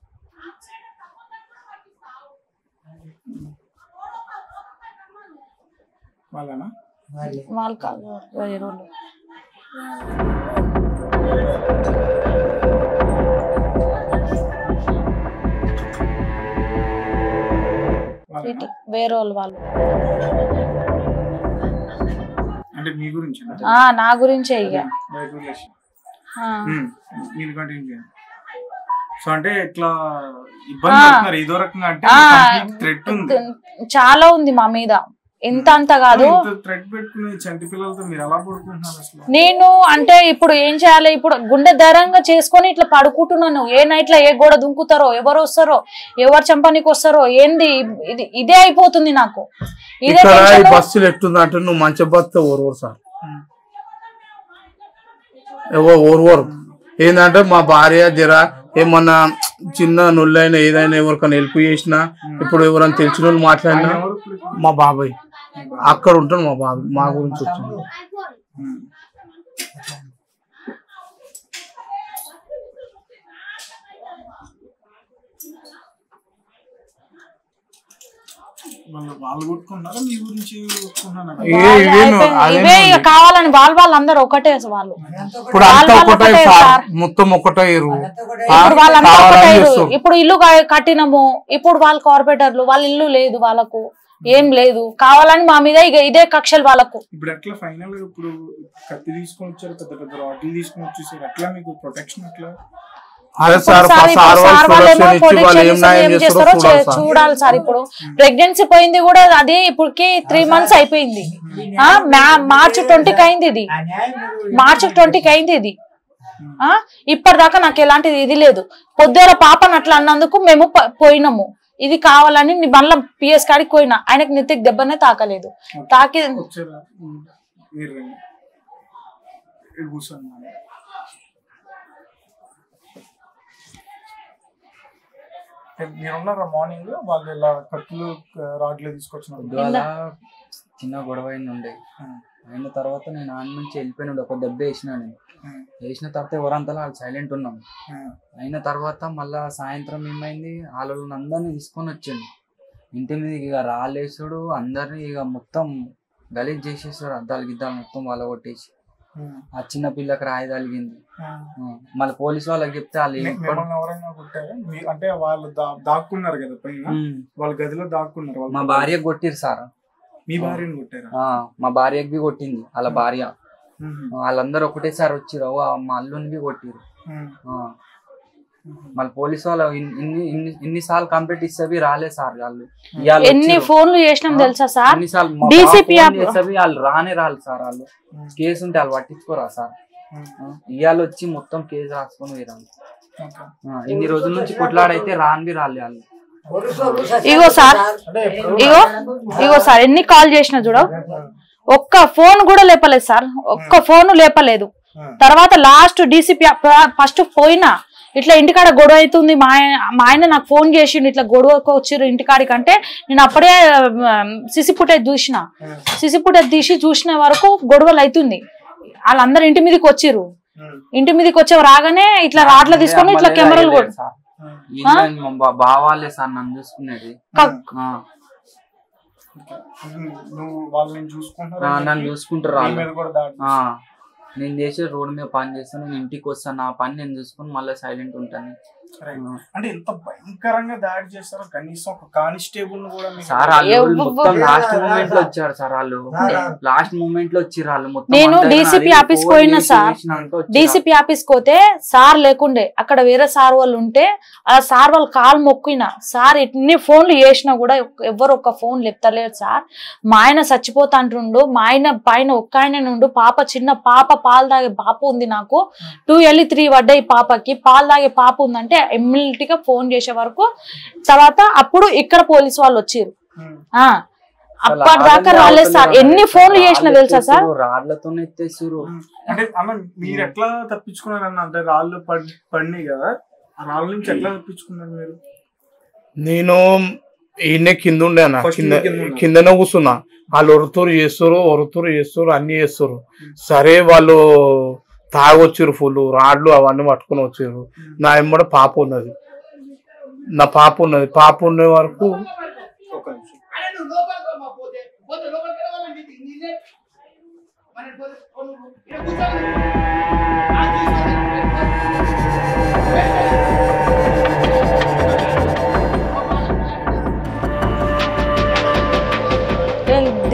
[SPEAKER 3] వాళ్ళేనా
[SPEAKER 1] వాళ్ళు కాదు వేరే వాళ్ళు వేరే వాళ్ళు వాళ్ళు
[SPEAKER 3] అంటే మీ గురించి
[SPEAKER 1] ఆ నా గురించే ఇక
[SPEAKER 3] బయట రిలేషన్
[SPEAKER 1] ఆ.
[SPEAKER 3] మీరు కంటిన్యూ చేయండి సో అంటే ఇట్లా ఇబ్బంది
[SPEAKER 1] ఆ.
[SPEAKER 3] పడుతున్నారు ఏదో రకంగా అంటే
[SPEAKER 1] ఆ.
[SPEAKER 3] థ్రెట్ ఉంది
[SPEAKER 1] చాలా ఉంది మా మీద ఎంత అంత కాదు
[SPEAKER 3] థ్రెట్ పెట్టుకుని చంటి పిల్లలతో మీరు ఎలా పడుకుంటున్నారు అసలు
[SPEAKER 1] నేను అంటే ఇప్పుడు ఏం చేయాలి ఇప్పుడు గుండె ధైర్యంగా చేసుకొని ఇట్లా పడుకుంటున్నాను ఏ నైట్ లో ఏ గోడ దుంకుతారో ఎవరు వస్తారో ఎవరు చంపనీకి వస్తారో ఏంది ఇది ఇదే అయిపోతుంది నాకు ఇదే
[SPEAKER 4] ఇక్కడ ఈ
[SPEAKER 1] టెన్షన్
[SPEAKER 4] బస్సులు ఎట్టుందంటే నువ్వు మంచి బస్సు ఓర్వరు సార్
[SPEAKER 3] ఉమ్.
[SPEAKER 4] ఏవో ఓర్వరు ఏంటంటే మా భార్య జర ఏమన్నా చిన్న నొల్లైనా ఏదైనా ఎవరికైనా హెల్ప్ చేసినా ఇప్పుడు ఎవరైనా తెలిసిన వాళ్ళు మాట్లాడినా
[SPEAKER 3] ఎవరు ఇప్పుడు?
[SPEAKER 4] మా బాబాయ్ అక్కడ ఉంటాడు మా బాబాయ్ మా గురించి వచ్చింది
[SPEAKER 3] ఉమ్. వాళ్ళు వాళ్ళు కొట్టుకున్నారా మీ గురించి కొట్టుకున్నారా
[SPEAKER 4] ఏ
[SPEAKER 1] వాళ్ళు
[SPEAKER 4] ఇవేమి
[SPEAKER 1] అయిపోయింది.
[SPEAKER 4] అదేమి
[SPEAKER 1] ఇవే ఇక కావాలని వాళ్ళ వాళ్ళందరూ ఒకటే వాళ్ళు
[SPEAKER 4] ఇప్పుడు అంతా
[SPEAKER 1] వాళ్ళు
[SPEAKER 4] ఒకటే
[SPEAKER 1] ఒకటే
[SPEAKER 4] సార్
[SPEAKER 1] సార్.
[SPEAKER 4] మొత్తం ఒకటే ఇరు
[SPEAKER 1] ఇప్పుడు వాళ్ళందరూ
[SPEAKER 4] కావాలని
[SPEAKER 1] ఒకటే ఇరు.
[SPEAKER 4] చేస్తారు.
[SPEAKER 1] ఇప్పుడు ఇల్లు క- కట్టినము ఇప్పుడు వాళ్ళు కార్పొరేటర్లు వాళ్ళ ఇల్లు లేదు వాళ్ళకు ఏం లేదు కావాలని మా మీద ఇక ఇదే కక్షలు వాళ్ళకు
[SPEAKER 3] ఇప్పుడు ఎట్లా ఫైనల్ గా ఇప్పుడు కత్తి తీసుకొని వచ్చారు పెద్ద పెద్ద రాడ్లు తీసుకొని వచ్చేసారు ఎట్లా మీకు ప్రొటెక్షన్ ఎట్లా
[SPEAKER 4] అదే
[SPEAKER 1] ఇప్పుడు
[SPEAKER 4] సార్
[SPEAKER 1] సార్ ఇప్పుడు
[SPEAKER 4] సార్ వాళ్ళు
[SPEAKER 1] సార్ వాళ్ళేమో
[SPEAKER 4] ప్రొడక్షన్ ఇచ్చి వాళ్ళు ఏం
[SPEAKER 1] పొలిటీషియన్స్
[SPEAKER 4] న్యాయం
[SPEAKER 1] ఏం
[SPEAKER 4] చేస్తారో
[SPEAKER 1] చేస్తారో
[SPEAKER 4] చూడాలి
[SPEAKER 1] చే-
[SPEAKER 4] సార్
[SPEAKER 1] చూడాలి సార్ ఇప్పుడు ప్రెగ్నెన్సీ పోయింది కూడా అది ఇప్పటికి త్రీ మంత్స్ అయిపోయింది ఆ, మా- మార్చి ట్వంటీకి అయింది ఇది మార్చి ట్వంటీకి అయింది ఇది ఆ ఇప్పటిదాకా నాకు ఎలాంటిది ఇది లేదు పొద్దున పాపని అట్లా అన్నందుకు మేము ప- పోయినాము ఇది కావాలని ని- మళ్ళా పిఎస్ కాడికి పోయినా ఆయనకు నెత్తికి దెబ్బనే తాకలేదు తాకి
[SPEAKER 3] వచ్చారా ఉమ్. మీరు రండి. ఇక్కడ కూర్చోండి మేడం. మీరున్నారా మార్నింగ్ వాళ్ళు ఇలా కత్తులు రాడ్లు తీసుకొచ్చినారు
[SPEAKER 5] పొద్దుగాల చిన్న గొడవ అయింది ఉండే అయిన తర్వాత నేను ఆన్ నుంచి వెళ్ళిపోయినాడు ఒక దెబ్బ వేసిన నేను వేసిన తర్వాత ఎవరంతా వాళ్ళు సైలెంట్ ఉన్నాం అయిన తర్వాత మళ్ళా సాయంత్రం ఏమైంది వాళ్ళని అందరినీ తీసుకొని వచ్చిండు ఇంటి మీద ఇక రాలేసుడు అందరినీ ఇక మొత్తం గలీజ్ చేసేసాడు అద్దాలు గిద్దాలు మొత్తం వాళ్ళ కొట్టేసి ఆ చిన్న పిల్లకి రాయి తగిలింది మళ్ళీ పోలీస్ వాళ్ళకి చెప్తే వాళ్ళు ఏం
[SPEAKER 3] మిమ్మల్ని ఎవరైనా కొట్టారా మీ- అంటే వాళ్ళు దా- దాక్కున్నారు కదా పైన
[SPEAKER 5] ఉమ్.
[SPEAKER 3] వాళ్ళ గదిలో దాక్కున్నారు వాళ్ళు
[SPEAKER 5] మా భార్య కొట్టిరు సార్
[SPEAKER 3] మీ భార్యను కొట్టారా
[SPEAKER 5] ఆ, మా భార్యకి బి కొట్టింది వాళ్ళ భార్య
[SPEAKER 3] ఉమ్.
[SPEAKER 5] వాళ్ళందరూ ఒకటేసారి వచ్చిరు ఓ, మా అల్లుని బి కొట్టిరు
[SPEAKER 3] ఉమ్.
[SPEAKER 5] ఆ. మళ్ళీ పోలీసు వాళ్ళు ఇన్- ఇన్ని ఇన్ని ఇన్నిసార్లు కంప్లీట్ ఇస్తే బి రాలే సార్ వాళ్ళు ఇవాళ
[SPEAKER 1] ఎన్ని
[SPEAKER 5] వచ్చిర్రు.
[SPEAKER 1] ఫోన్లు చేసినాం
[SPEAKER 5] ఆ,
[SPEAKER 1] తెలుసా సార్
[SPEAKER 5] ఎన్నిసార్లు మా
[SPEAKER 1] DCP
[SPEAKER 5] బావ ఫోన్
[SPEAKER 1] అప్పుడు-
[SPEAKER 5] చేస్తే బి వాళ్ళు రానే రాలి సార్ వాళ్ళు కేసు ఉంటే వాళ్ళు పట్టించుకోరా సార్
[SPEAKER 3] ఉమ్.
[SPEAKER 5] ఇవాళ వచ్చి మొత్తం కేసు రాసుకొని పోయిరాను
[SPEAKER 3] ఓకే.
[SPEAKER 5] ఆ, ఇన్ని రోజుల నుంచి కొట్లాడైతే రాని బి రాలే వాళ్ళు
[SPEAKER 1] ఇగో సార్
[SPEAKER 3] అంటే ఎప్పుడు
[SPEAKER 1] ఇగో ఇగో సార్ ఎన్ని కాల్ చేసినా చూడ ఒక్క ఫోన్ కూడా లేపలేదు సార్ ఒక్క ఫోన్ లేపలేదు తర్వాత లాస్ట్ డీసీపీ ఫస్ట్ పోయినా ఇట్లా ఇంటికాడ గొడవ అవుతుంది మా ఆయన మా ఆయన నాకు ఫోన్ చేసిండు ఇట్లా గొడవకు వచ్చిర్రు ఇంటికాడికి అంటే నేను అప్పుడే సిసి ఫుటేజ్ చూసిన సిసి ఫుటేజ్ తీసి చూసిన వరకు గొడవలు అవుతుంది వాళ్ళందరూ ఇంటి మీదకి వచ్చిర్రు
[SPEAKER 3] ఉమ్.
[SPEAKER 1] ఇంటి మీదకి వచ్చే రాగానే ఇట్లా రాడ్లు తీసుకొని ఇట్లా కెమెరాలు కొడు
[SPEAKER 5] సార్ ఈయన మా బా- బావాలే సార్ నన్ను చూసుకునేది ఆ,
[SPEAKER 3] ఉమ్. నువ్వు వాళ్ళని
[SPEAKER 5] ఆ,
[SPEAKER 3] చూసుకుంటారా
[SPEAKER 5] నన్ను చూసుకుంటారు
[SPEAKER 3] నీ
[SPEAKER 5] వాళ్ళు
[SPEAKER 3] మీద కూడా దాడి
[SPEAKER 5] ఆ, నేను చేసే రోడ్ మీద పని చేస్తాను నేను ఇంటికి వస్తాను నా పని నేను చూసుకుని మళ్ళీ సైలెంట్ ఉంటాను
[SPEAKER 3] Right. అంటే ఎంత భయంకరంగా దాడి చేస్తారో కనీసం ఒక కానిస్టేబుల్ కూడా మీకు-
[SPEAKER 5] సార్ వాళ్ళు
[SPEAKER 1] ఎవ్వ-
[SPEAKER 5] మొత్తం లాస్ట్ మూమెంట్ లో వచ్చారు సార్ వాళ్ళు లాస్ట్ మూమెంట్ లో వచ్చిర్రు వాళ్ళు మొత్తం
[SPEAKER 1] నేను
[SPEAKER 5] అందరూ
[SPEAKER 1] DCP
[SPEAKER 5] నాది
[SPEAKER 1] ఆఫీస్
[SPEAKER 5] ఫోన్
[SPEAKER 1] పోయినా
[SPEAKER 5] చేసి
[SPEAKER 1] సార్.
[SPEAKER 5] చేసినాక వచ్చిర్రు.
[SPEAKER 1] డీసీపీ ఆఫీస్ పోతే సార్ లేకుండే అక్కడ వేరే సార్ వాళ్ళు ఉంటే ఆ సార్ వాళ్ళు కాలు మొక్కిన సార్ ఎన్ని ఫోన్లు చేసినా కూడా ఎవ్- ఎవ్వరు ఒక్క ఫోన్ లేపుతలేరు సార్ మా ఆయన చచ్చిపోతా అంటుండు మా ఆయన పైన ఒక్క ఆయన నుండు పాప చిన్న పాప పాలు తాగే పాప ఉంది నాకు టూ వెళ్ళి త్రీ పడ్డాయి పాపకి పాలు తాగే పాప ఉందంటే immediate గా ఫోన్ చేసే వరకు తర్వాత అప్పుడు ఇక్కడ పోలీస్ వాళ్ళు వచ్చిర్రు
[SPEAKER 3] ఉమ్.
[SPEAKER 1] ఆ
[SPEAKER 5] అసలు
[SPEAKER 1] అప్పటిదాకా
[SPEAKER 5] ఆగనే
[SPEAKER 1] రాలేదు సార్
[SPEAKER 5] ఆగుతలేరు
[SPEAKER 1] ఎన్ని
[SPEAKER 5] అన్నారు.
[SPEAKER 1] ఫోన్లు చేసినా
[SPEAKER 5] రాళ్ళు
[SPEAKER 1] తెలుసా సార్
[SPEAKER 5] ఎత్తేస్తుర్రు, రాళ్ళతోనే ఎత్తేస్తుర్రు
[SPEAKER 3] అంటే అన్న మీరు ఎట్లా తప్పించుకున్నారన్న అంటే రాళ్ళు పడి పడినాయి కదా ఆ రాళ్ళ నుంచి ఎట్లా తప్పించుకున్నారు మీరు
[SPEAKER 4] నేను ఈయనే కింద ఉండే అన్న
[SPEAKER 3] First
[SPEAKER 4] కింద
[SPEAKER 3] నువ్వు కింద ఉన్నావు.
[SPEAKER 4] కిందనే కూర్చున్నా వాళ్ళు ఒరుతురు చేస్తారు ఒరుతురు చేస్తారు అన్ని చేస్తారు సరే వాళ్ళు తాగొచ్చారు ఫుల్ రాడ్లు అవన్నీ పట్టుకొని వచ్చారు నా ఎమ్మడ పాప ఉన్నది నా పాప ఉన్నది పాప ఉండే వరకు
[SPEAKER 3] ఒక నిమిషం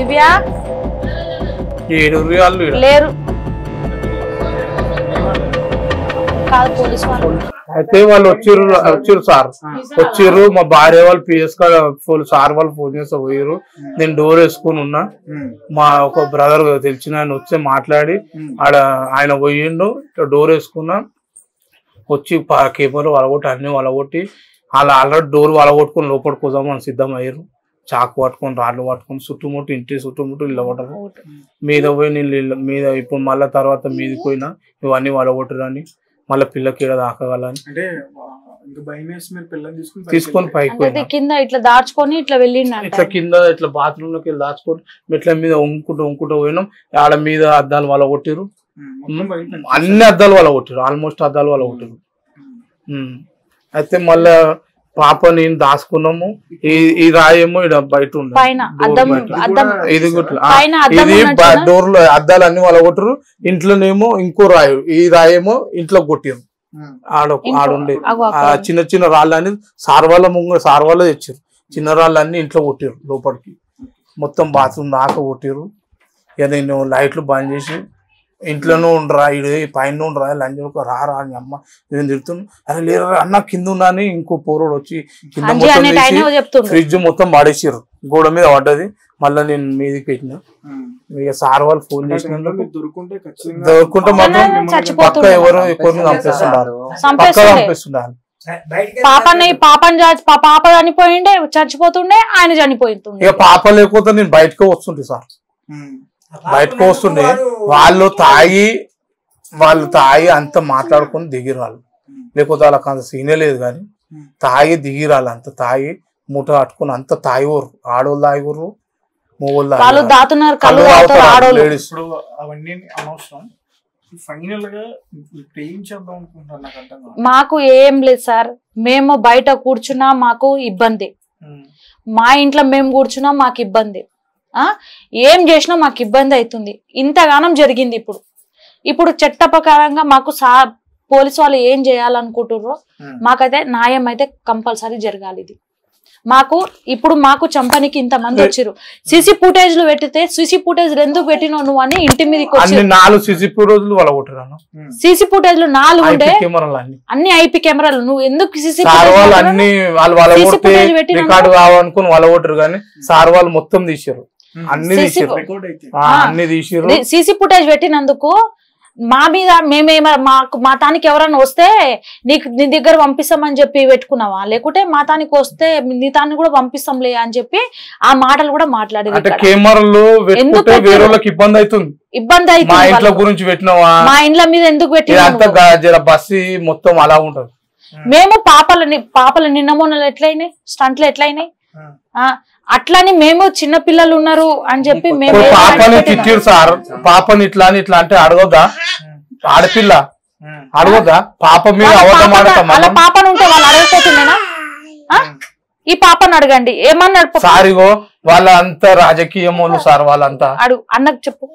[SPEAKER 1] దివ్య
[SPEAKER 4] ఏడుగురు వాళ్ళు ఈడ.
[SPEAKER 1] లేరు కాదు పోలీస్ వాళ్ళు
[SPEAKER 4] అయితే వాళ్ళు వచ్చిర్రు వచ్చిర్రు సార్ వచ్చిర్రు మా భార్య వాళ్ళు పిఎస్ ఫోన్ సార్ వాళ్ళు ఫోన్ చేస్తే పోయారు నేను డోర్ వేసుకొని ఉన్నా మా ఒక బ్రదర్ తెలిసిన ఆయన వచ్చి మాట్లాడి ఆడ ఆయన పోయిండు ఇట్లా డోర్ వేసుకున్నా వచ్చి కేబుల్ వలగొట్టి అన్ని వలగొట్టి వాళ్ళు ఆల్రెడీ డోర్ వలగొట్టుకొని లోపలికి పోదామని సిద్ధం అయ్యారు చాకు పట్టుకొని రాళ్ళు పట్టుకొని చుట్టుముట్టు ఇంటి చుట్టుముట్టు ఇల్లు పడరు మీద పోయి నేను ఇల్లు- మీద ఇప్పుడు మళ్ళీ తర్వాత మీదకి పోయినా ఇవన్నీ వలగొట్టరని మళ్ళీ పిల్లకి ఈడ దాకగలని
[SPEAKER 3] అంటే ఆ, ఇంకా భయం వేసి మీరు పిల్లల్ని తీసుకుని
[SPEAKER 4] తీసుకొని పైకి
[SPEAKER 1] అంటే
[SPEAKER 4] పోయినా
[SPEAKER 1] కింద ఇట్లా దాచుకొని ఇట్లా వెళ్ళిండంట
[SPEAKER 4] ఇట్లా కింద ఇట్లా బాత్రూమ్ లోకి వెళ్ళి దాచుకొని మెట్ల మీద ఉంకుంటూ ఉంకుంటూ పోయినాం ఆడ మీద అద్దాలు వల కొట్టిరు
[SPEAKER 3] మొత్తం బయట
[SPEAKER 4] అన్ని అద్దాలు వల కొట్టిరు ఆల్మోస్ట్ అద్దాలు వల కొట్టిరు ఉమ్. అయితే మళ్ళా పాప నేను దాచుకున్నాము ఈ ఈ రాయేమో ఇక్కడ బయట ఉంది
[SPEAKER 1] పైన
[SPEAKER 4] డోర్
[SPEAKER 1] అద్దం
[SPEAKER 4] బయట.
[SPEAKER 1] అద్దం
[SPEAKER 4] ఇది గుట్ల ఆ,
[SPEAKER 1] పైన అద్దం
[SPEAKER 4] ఇది
[SPEAKER 1] ఉన్నట్టుగా?
[SPEAKER 4] డోర్ లో అద్దాలు అన్ని వల కొట్టరు ఇంట్లోనేమో ఇంకో రాయి ఈ రాయేమో ఇంట్లో కొట్టిరు ఆడ
[SPEAKER 1] ఇంకో-
[SPEAKER 4] ఆడుండే
[SPEAKER 1] అగో
[SPEAKER 4] ఆ
[SPEAKER 1] అక్కడ.
[SPEAKER 4] చిన్న చిన్న రాళ్ళని సార్ వాళ్ళ ముంగ సార్ వాళ్ళ తెచ్చారు చిన్న రాళ్ళన్ని ఇంట్లో కొట్టారు లోపలికి మొత్తం బాత్రూమ్ దాకా కొట్టారు ఇక నేను లైట్లు బంద్ చేసి ఇంట్లోనే ఉండరా ఇడు పైన ఉండరా లంచ్ రా రా అని అమ్మ నేను తిడుతున్నా అరే లేరా అన్న కింద ఉన్నా అని ఇంకో పోరోడు వచ్చి కింద
[SPEAKER 1] అంజీ
[SPEAKER 4] మొత్తం
[SPEAKER 1] అనేటి ఆయన
[SPEAKER 4] తీసి
[SPEAKER 1] చెప్తుండ్రు
[SPEAKER 4] ఫ్రిడ్జ్ మొత్తం పడేసారు గోడ మీద పడ్డది మళ్ళీ నేను మీదకి పెట్టిన ఇక సార్ వాళ్ళు ఫోన్ చేసినందుకు
[SPEAKER 3] మీరు దొరుకుంటే ఖచ్చితంగా
[SPEAKER 4] దొరుకుంటే మాత్రం
[SPEAKER 1] అసలు చచ్చిపోతుండే.
[SPEAKER 4] పక్క ఎవరు ఎక్కువ చంపేస్తున్నారు పక్క
[SPEAKER 1] చంపేస్తుండే
[SPEAKER 4] చంపేస్తున్నారు
[SPEAKER 1] పాపని పాపని చ- పా- పాప చనిపోయిండే చచ్చిపోతుండే ఆయన చనిపోతుండే
[SPEAKER 4] ఇక పాప లేకపోతే నేను బయటకు వస్తుంటే సార్ బయటకు వస్తుండే వాళ్ళు తాగి వాళ్ళు తాగి అంత మాట్లాడుకొని దిగిరు వాళ్ళు లేకపోతే వాళ్ళకి అంత సీనే లేదు కానీ తాగి దిగిరాళ్ళు అంత తాగి మూట కట్టుకుని అంత తాగిపోరు ఆడోళ్ళు తాగిపోరు మొగోళ్ళు
[SPEAKER 1] వాళ్ళు
[SPEAKER 4] తాగిపోరు.
[SPEAKER 1] దాతున్నారు కళ్ళు
[SPEAKER 4] కళ్ళు
[SPEAKER 1] తాగుతారు
[SPEAKER 4] తాగుతారు
[SPEAKER 1] ఆడోళ్ళు
[SPEAKER 4] లేడీస్
[SPEAKER 3] ఇప్పుడు అవన్నీ అనవసరం ఫైనల్ గా ఇప్పుడు ఏం చేద్దాం అనుకుంటున్నారు నాకు అర్థం కాదు.
[SPEAKER 1] మాకు ఏం లేదు సార్ మేము బయట కూర్చున్నా మాకు ఇబ్బంది
[SPEAKER 3] ఉమ్.
[SPEAKER 1] మా ఇంట్లో మేము కూర్చున్నా మాకు ఇబ్బంది ఆ ఏం చేసినా మాకు ఇబ్బంది అవుతుంది ఇంతగానం జరిగింది ఇప్పుడు ఇప్పుడు చట్ట ప్రకారంగా మాకు సా పోలీసు వాళ్ళు ఏం చేయాలనుకుంటుర్రో
[SPEAKER 3] ఉమ్.
[SPEAKER 1] మాకైతే న్యాయం అయితే కంపల్సరీ జరగాలి ఇది మాకు ఇప్పుడు మాకు చంపనికి ఇంత మంది వచ్చారు సీసీ ఫుటేజ్లు పెట్టితే సీసీ ఫుటేజ్ ఎందుకు పెట్టినావు నువ్వు అని ఇంటి మీదకి
[SPEAKER 4] అన్ని
[SPEAKER 1] వచ్చి
[SPEAKER 4] నాలుగు సిసిపి రోజులు వాళ్ళ కొట్టాను
[SPEAKER 3] ఉమ్.
[SPEAKER 1] సీసీ ఫుటేజ్లు నాలుగు ఉండే
[SPEAKER 4] కెమెరాలు అన్ని
[SPEAKER 1] అన్ని ఐపీ కెమెరాలు నువ్వు ఎందుకు సీసీ
[SPEAKER 4] సార్ వాళ్ళు అన్ని వాళ్ళు వాళ్ళ
[SPEAKER 1] CC
[SPEAKER 4] కొడితే
[SPEAKER 1] footage పెట్టినాక-
[SPEAKER 4] రికార్డు కావాలనుకుని వాళ్ళ కొట్టరు కానీ సార్ వాళ్ళు మొత్తం తీసారు
[SPEAKER 3] ఉమ్.
[SPEAKER 4] అన్ని
[SPEAKER 1] CC
[SPEAKER 4] తీసారు
[SPEAKER 3] రికార్డ్ అయితే
[SPEAKER 4] ఆ, అన్ని తీసారు
[SPEAKER 1] సీసీ ఫుటేజ్ పెట్టినందుకు మా మీద మేమేమ మాకు మా తానికి ఎవరైనా వస్తే నీకు నీ దగ్గర పంపిస్తామని చెప్పి పెట్టుకున్నావా లేకుంటే మా తానికి వస్తే నీ తాన్ని కూడా పంపిస్తాంలే అని చెప్పి ఆ మాటలు కూడా మాట్లాడేది
[SPEAKER 4] అంటే
[SPEAKER 1] ఇక్కడ.
[SPEAKER 4] కెమెరాలు పెట్టుకుంటే
[SPEAKER 1] పెట్టారు?
[SPEAKER 4] వేరే వాళ్ళకి ఇబ్బంది అవుతుంది
[SPEAKER 1] ఇబ్బంది
[SPEAKER 4] మా
[SPEAKER 1] అవుతుంది
[SPEAKER 4] ఇంట్లో
[SPEAKER 1] వాళ్ళకు.
[SPEAKER 4] గురించి పెట్టినావా
[SPEAKER 1] మా ఇండ్ల మీద ఎందుకు
[SPEAKER 4] ఇదంతా
[SPEAKER 1] పెట్టినా
[SPEAKER 4] గా- జర బస్సు మొత్తం అలా ఉంటది
[SPEAKER 1] మేము పాపలని పాపలు నిన్న మొన్నలు ఎట్లయినాయి స్టంట్లు ఎట్లయినాయి
[SPEAKER 3] ఉమ్.
[SPEAKER 1] ఆ, అట్లని మేము చిన్న పిల్లలు ఉన్నారు అని చెప్పి మేము
[SPEAKER 4] ఓ
[SPEAKER 1] ఏదో
[SPEAKER 4] పాపని
[SPEAKER 1] పెట్టినాం.
[SPEAKER 4] తిట్టిరు సార్ పాపని ఇట్లా అని ఇట్లా అంటే అడగొద్దా ఆడపిల్ల
[SPEAKER 3] ఉమ్.
[SPEAKER 4] అడగొద్దా పాప మీద
[SPEAKER 1] వాళ్ళ
[SPEAKER 4] అబద్ధం
[SPEAKER 1] పాపన-
[SPEAKER 4] ఆడతాం
[SPEAKER 1] వాళ్ళ
[SPEAKER 4] మనం
[SPEAKER 1] పాపను ఉంటే వాళ్ళు అడగకపోతుండేనా ఆ? ఈ పాపను అడగండి ఏమన్నాడు పాప?
[SPEAKER 4] సారిగో వాళ్ళంతా రాజకీయమోళ్ళు సార్ వాళ్ళంతా
[SPEAKER 1] అడుగు అన్నకు చెప్పు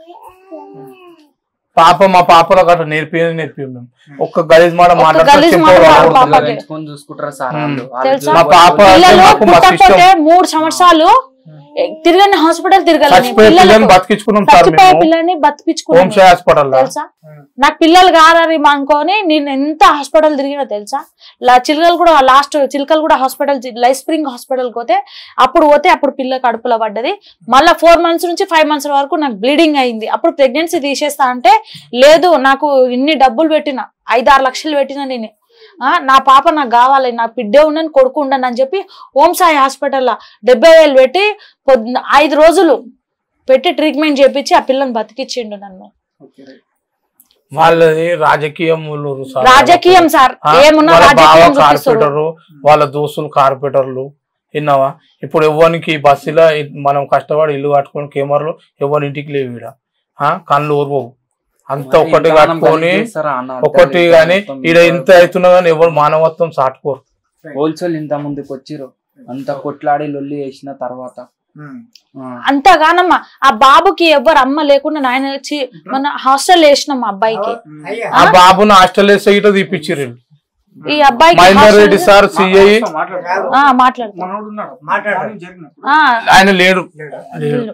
[SPEAKER 4] పాప మా పాపలో గట్రా నేర్పి నేర్పి మేము ఒక్క గలీజ్ మాట
[SPEAKER 1] ఒక్క గలీజ్ మాట
[SPEAKER 4] మాట్లాడుతూ
[SPEAKER 1] మాట్లాడు పాప.
[SPEAKER 5] పిల్లలు పెంచుకొని చూసుకుంటారా సార్ వాళ్ళు? వాళ్ళు
[SPEAKER 1] తెలుసా?
[SPEAKER 4] మా పాప అయితే
[SPEAKER 1] పిల్లలు
[SPEAKER 4] మాకు మస్తు
[SPEAKER 1] పుట్టకపోతే
[SPEAKER 4] ఇష్టం
[SPEAKER 1] మూడు సంవత్సరాలు ఏ, తిరగని హాస్పిటల్ తిరగాలని
[SPEAKER 4] చచ్చిపోయే పిల్లల్ని బతికించుకున్నాం సార్
[SPEAKER 1] చచ్చిపోయే
[SPEAKER 4] మేము
[SPEAKER 1] పిల్లల్ని
[SPEAKER 4] హోమ్
[SPEAKER 1] బతికించుకున్నాను
[SPEAKER 4] షే హాస్పిటల్
[SPEAKER 1] తెలుసా నాకు పిల్లలు కారని అనుకొని నేను ఎంత హాస్పిటల్ తిరిగినా తెలుసా లా చిలుకలు కూడా లాస్ట్ చిలుకలు కూడా హాస్పిటల్ లైఫ్ స్ప్రింగ్ హాస్పిటల్కి పోతే అప్పుడు పోతే అప్పుడు పిల్ల కడుపులో పడ్డది మళ్ళీ ఫోర్ మంత్స్ నుంచి ఫైవ్ మంత్స్ వరకు నాకు బ్లీడింగ్ అయింది అప్పుడు ప్రెగ్నెన్సీ తీసేస్తా అంటే లేదు నాకు ఇన్ని డబ్బులు పెట్టిన ఐదు ఆరు లక్షలు పెట్టిన నేను ఆ, నా పాప నాకు కావాలి నా బిడ్డే ఉండని కొడుకు ఉండను అని చెప్పి ఓం సాయి హాస్పిటల్లో డెబ్బై వేలు పెట్టి పొద్దున్న ఐదు రోజులు పెట్టి ట్రీట్మెంట్ చేపించి ఆ పిల్లని బతికిచ్చిండు నన్ను
[SPEAKER 3] ఓకే రైట్.
[SPEAKER 4] వాళ్ళది రాజకీయం ఊళ్ళూరు సార్
[SPEAKER 1] రాజకీయం సార్
[SPEAKER 4] ఆ,
[SPEAKER 1] ఏమున్నా
[SPEAKER 4] వాళ్ళ బావ
[SPEAKER 1] రాజకీయం చూపిస్తారు
[SPEAKER 4] కార్పొరేటరు వాళ్ళ దోస్తులు కార్పొరేటర్లు విన్నావా ఇప్పుడు ఎవ్వరికి బస్సులో మనం కష్టపడి ఇల్లు కట్టుకొని కెమెరాలు ఎవరి ఇంటికి లేవు ఈడ ఆ, కళ్ళు ఊరువు అంత ఒకటి కట్టుకొని ఒకటి గాని ఈడ ఇంత అవుతున్నా గానీ ఎవరు మానవత్వం సాటుకోరు
[SPEAKER 5] హోల్సేల్ ఇంత ముందుకు వచ్చిర్రు అంత కొట్లాడి లొల్లి వేసిన తర్వాత
[SPEAKER 3] ఉమ్.
[SPEAKER 5] ఆ,
[SPEAKER 1] అంతగానమ్మా ఆ బాబుకి ఎవ్వరు అమ్మ లేకుండా నాయన వచ్చి మన హాస్టల్ వేసినాం మా అబ్బాయికి
[SPEAKER 4] ఆ బాబుని హాస్టల్ వేస్తే ఇట తీపిచ్చిర్రు వీళ్ళు.
[SPEAKER 1] ఈ అబ్బాయికి
[SPEAKER 4] minor
[SPEAKER 1] hostel-
[SPEAKER 4] Reddy sir CI
[SPEAKER 3] మాట్లాడు.
[SPEAKER 1] ఆ, మాట్లాడు
[SPEAKER 3] మనోడు ఉన్నాడు
[SPEAKER 6] మాట్లాడు.
[SPEAKER 3] మార్నింగ్ జరిగినప్పుడు
[SPEAKER 1] ఆ,
[SPEAKER 4] ఆయన లేడు
[SPEAKER 3] లేడా?
[SPEAKER 4] లేడు.
[SPEAKER 3] ఉమ్.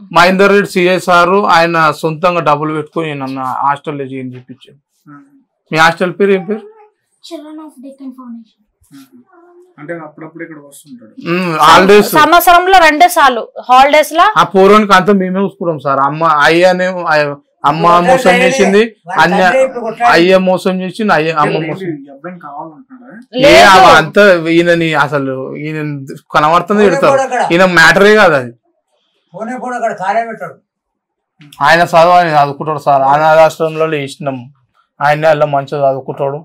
[SPEAKER 4] మహేందర్ రెడ్డి సిఐ సారు ఆయన సొంతంగా డబ్బులు పెట్టుకుని నన్ను హాస్టల్లో చేయని చెప్పించాడు మీ హాస్టల్ పేరు ఏం పేరు
[SPEAKER 6] చిల్డ్రన్ ఆఫ్ డెక్కన్ ఫౌండేషన్
[SPEAKER 3] అంటే అప్పుడప్పుడు ఇక్కడ వస్తుంటాడు
[SPEAKER 4] హాలిడేస్
[SPEAKER 1] సంవత్సరంలో రెండే సార్లు హాలిడేస్ లా
[SPEAKER 4] ఆ పూర్వానికి అంతా మేమే చూసుకుంటాం సార్ అమ్మ అయ్యనే అమ్మ మోసం చేసింది అన్న అయ్య మోసం చేసింది అయ్య అమ్మ మోసం
[SPEAKER 3] ఈ అబ్బాయిని కావాలంటున్నారా
[SPEAKER 4] ఏ
[SPEAKER 1] లేదు.
[SPEAKER 4] అవ అంత ఈయనని అసలు ఈయన కనబడుతుంది పెడతారు ఈయన మ్యాటరే కాదు అది
[SPEAKER 7] పోనే పోనీ అక్కడ కార్యం పెట్టాడు
[SPEAKER 4] ఆయన చదువు ఆయన చదువుకుంటాడు సార్ అనాథాశ్రమంలో వేసినాం ఆయన అలా మంచిగా చదువుకుంటాడు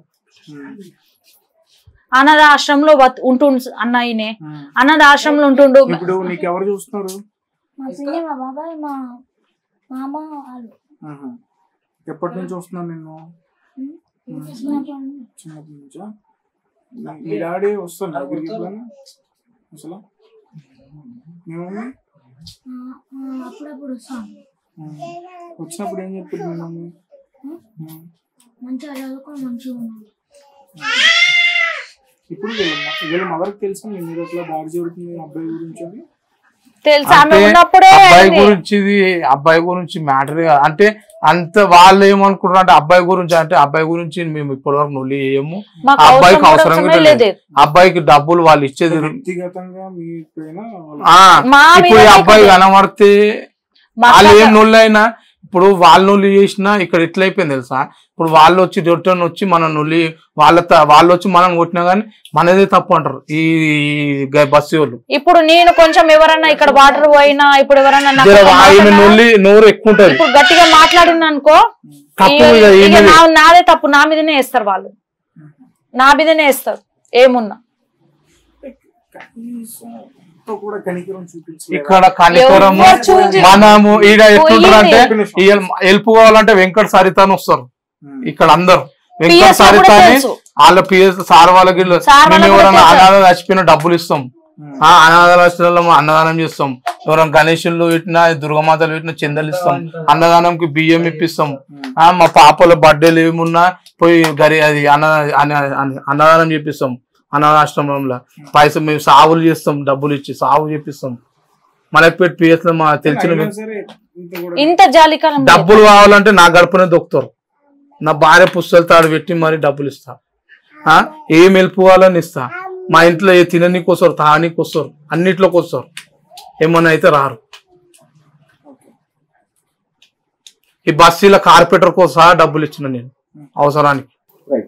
[SPEAKER 1] అనాథ ఆశ్రమంలో బతు- ఉంటుండు అన్న ఈయనే అనాథ ఆశ్రమంలో ఉంటుండు
[SPEAKER 3] ఇప్పుడు నీకు ఎవరు చూస్తున్నారు
[SPEAKER 6] మా పిన్ని మా బాబాయ్ మా మామ వాళ్ళు
[SPEAKER 3] ఆహా. ఎప్పటి నుంచి వస్తున్నాను నేను
[SPEAKER 6] చిన్నప్పటి నుంచి.
[SPEAKER 3] చిన్నప్పటి నుంచా మీ- మీ డాడీ వస్తాను దగ్గరికి ఎప్పుడైనా? అసలు మీ మమ్మీ
[SPEAKER 6] ఆ, ఆ, అప్పుడప్పుడు వస్తాను
[SPEAKER 3] ఆ. వచ్చినప్పుడు ఏం చెప్పారు మీ మమ్మీ ఆ.
[SPEAKER 6] మంచిగా చదువుకొని మంచిగా ఉన్నాను
[SPEAKER 3] ఇప్పుడు వీళ్ళ మ- వీళ్ళ మదర్కి తెలుసా మీ మీద ఎట్లా దాడి జరుగుతుంది అబ్బాయి గురించి అని
[SPEAKER 1] తెలుసు ఆమె
[SPEAKER 4] అంటే
[SPEAKER 1] ఉన్నప్పుడే
[SPEAKER 4] అబ్బాయి
[SPEAKER 1] అయింది.
[SPEAKER 4] గురించి ఇది అబ్బాయి గురించి మ్యాటర్ అంటే అంత వాళ్ళు ఏమనుకుంటారు అంటే అబ్బాయి గురించి అంటే అబ్బాయి గురించి మేము ఇప్పటివరకు నొల్లి చేయము
[SPEAKER 1] మాకు
[SPEAKER 4] ఆ అబ్బాయికి
[SPEAKER 1] అవసరం
[SPEAKER 4] అవసరం
[SPEAKER 1] అవసరమే
[SPEAKER 4] కూడా
[SPEAKER 1] లేదు
[SPEAKER 4] లేదు. అబ్బాయికి డబ్బులు వాళ్ళు ఇచ్చేది
[SPEAKER 3] వ్యక్తిగతంగా మీ పైన వాళ్ళ-
[SPEAKER 4] ఆ
[SPEAKER 1] మా
[SPEAKER 4] ఇప్పుడు ఈ
[SPEAKER 1] మీద
[SPEAKER 4] అబ్బాయి
[SPEAKER 1] మీకు-
[SPEAKER 4] కనబడితే
[SPEAKER 1] మా
[SPEAKER 4] వాళ్ళు
[SPEAKER 1] అక్క-
[SPEAKER 4] ఏం నొల్లి అయినా ఇప్పుడు వాళ్ళు నొల్లి చేసినా ఇక్కడ ఎట్లా అయిపోయింది తెలుసా ఇప్పుడు వాళ్ళు వచ్చి రిటర్న్ వచ్చి మన నొల్లి వాళ్ళ త- వాళ్ళు వచ్చి మనం కొట్టినా గానీ మనదే తప్పు అంటారు ఈ గ- బస్సు వాళ్ళు
[SPEAKER 1] ఇప్పుడు నేను కొంచెం ఎవరన్నా ఇక్కడ వాటర్ పోయినా ఇప్పుడు ఎవరన్నా నాకు
[SPEAKER 4] జర
[SPEAKER 1] ఒక
[SPEAKER 4] ఆయన
[SPEAKER 1] మాట
[SPEAKER 4] నొల్లి నోరు ఎక్కువ ఉంటది
[SPEAKER 1] ఇప్పుడు గట్టిగా మాట్లాడిన అనుకో
[SPEAKER 4] తప్పు
[SPEAKER 1] ఇక-
[SPEAKER 4] మీద
[SPEAKER 1] ఇక
[SPEAKER 4] ఏమీ
[SPEAKER 1] నా- నాదే తప్పు నా మీదనే వేస్తారు వాళ్ళు నా మీదనే వేస్తారు ఏమున్నా
[SPEAKER 3] కనీసం ఒక్క కూడా కనికరం చూపించలేదు
[SPEAKER 4] ఇక్కడ కనికరము
[SPEAKER 1] ఎవరు చూసి-
[SPEAKER 4] మనము ఈడ ఎట్లుంటారు అంటే
[SPEAKER 1] పోయింది.
[SPEAKER 4] హెల్ప్ కావాలంటే వెంకట సరిత అని వస్తారు ఇక్కడ అందరు వెంకట
[SPEAKER 1] PS లో
[SPEAKER 4] సరిత
[SPEAKER 1] కూడా
[SPEAKER 4] అని
[SPEAKER 1] తెలుసు.
[SPEAKER 4] వాళ్ళ పిఎస్ సార్ వాళ్ళకి
[SPEAKER 1] సార్
[SPEAKER 4] మేము
[SPEAKER 1] వాళ్ళకి కూడా
[SPEAKER 4] ఎవరైనా
[SPEAKER 1] తెలుసు.
[SPEAKER 4] అనాథ చచ్చిపోయిన డబ్బులు ఇస్తాం ఆ అనాథ ఆశ్రమంలో అన్నదానం చేస్తాం ఎవరైనా గణేషులు పెట్టినా దుర్గమాతలు పెట్టినా చందలు ఇస్తాం అన్నదానంకి బియ్యం ఇప్పిస్తాం ఆ మా పాపల బర్త్డేలు ఏమున్నా పోయి గరి అది అన్న అన్న- అన్న- అన్నదానం చేపిస్తాం అనాథాశ్రమంలో పైసలు మేము సాగులు చేస్తాం డబ్బులు ఇచ్చి సాగు చేపిస్తాం మలక్పేట పిఎస్ లో మా తెలిసిన
[SPEAKER 3] అయినా
[SPEAKER 4] వ్యక్తి-
[SPEAKER 3] సరే ఇంత కూడా
[SPEAKER 1] ఇంత జాలికరం లేదు.
[SPEAKER 4] డబ్బులు కావాలంటే నా గడపనే దొక్కుతారు నా భార్య పుస్తకాలు తాడు పెట్టి మరి డబ్బులు ఇస్తా ఆ ఏం వెళ్ళిపోవాలని ఇస్తా మా ఇంట్లో ఏ తిననీకి వస్తారు తాగనీకి వస్తారు అన్నిట్లోకి వస్తారు ఏమన్నా అయితే రారు ఈ బస్సీల కార్పెంటర్ కోసం డబ్బులు ఇచ్చిన నేను అవసరానికి
[SPEAKER 3] రైట్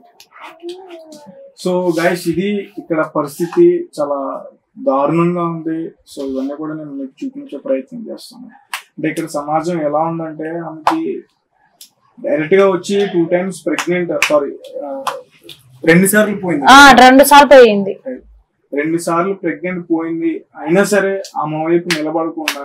[SPEAKER 3] సో గైస్ ఇది ఇక్కడ పరిస్థితి చాలా దారుణంగా ఉంది సో ఇవన్నీ కూడా నేను మీకు చూపించే ప్రయత్నం చేస్తాను అంటే ఇక్కడ సమాజం ఎలా ఉందంటే ఆమెకి డైరెక్ట్ గా వచ్చి టూ టైమ్స్ ప్రెగ్నెంట్ సారీ రెండు సార్లు పోయింది
[SPEAKER 1] ఆ రెండు సార్లు పోయింది
[SPEAKER 3] రెండు సార్లు ప్రెగ్నెంట్ పోయింది అయినా సరే ఆమె వైపు నిలబడకుండా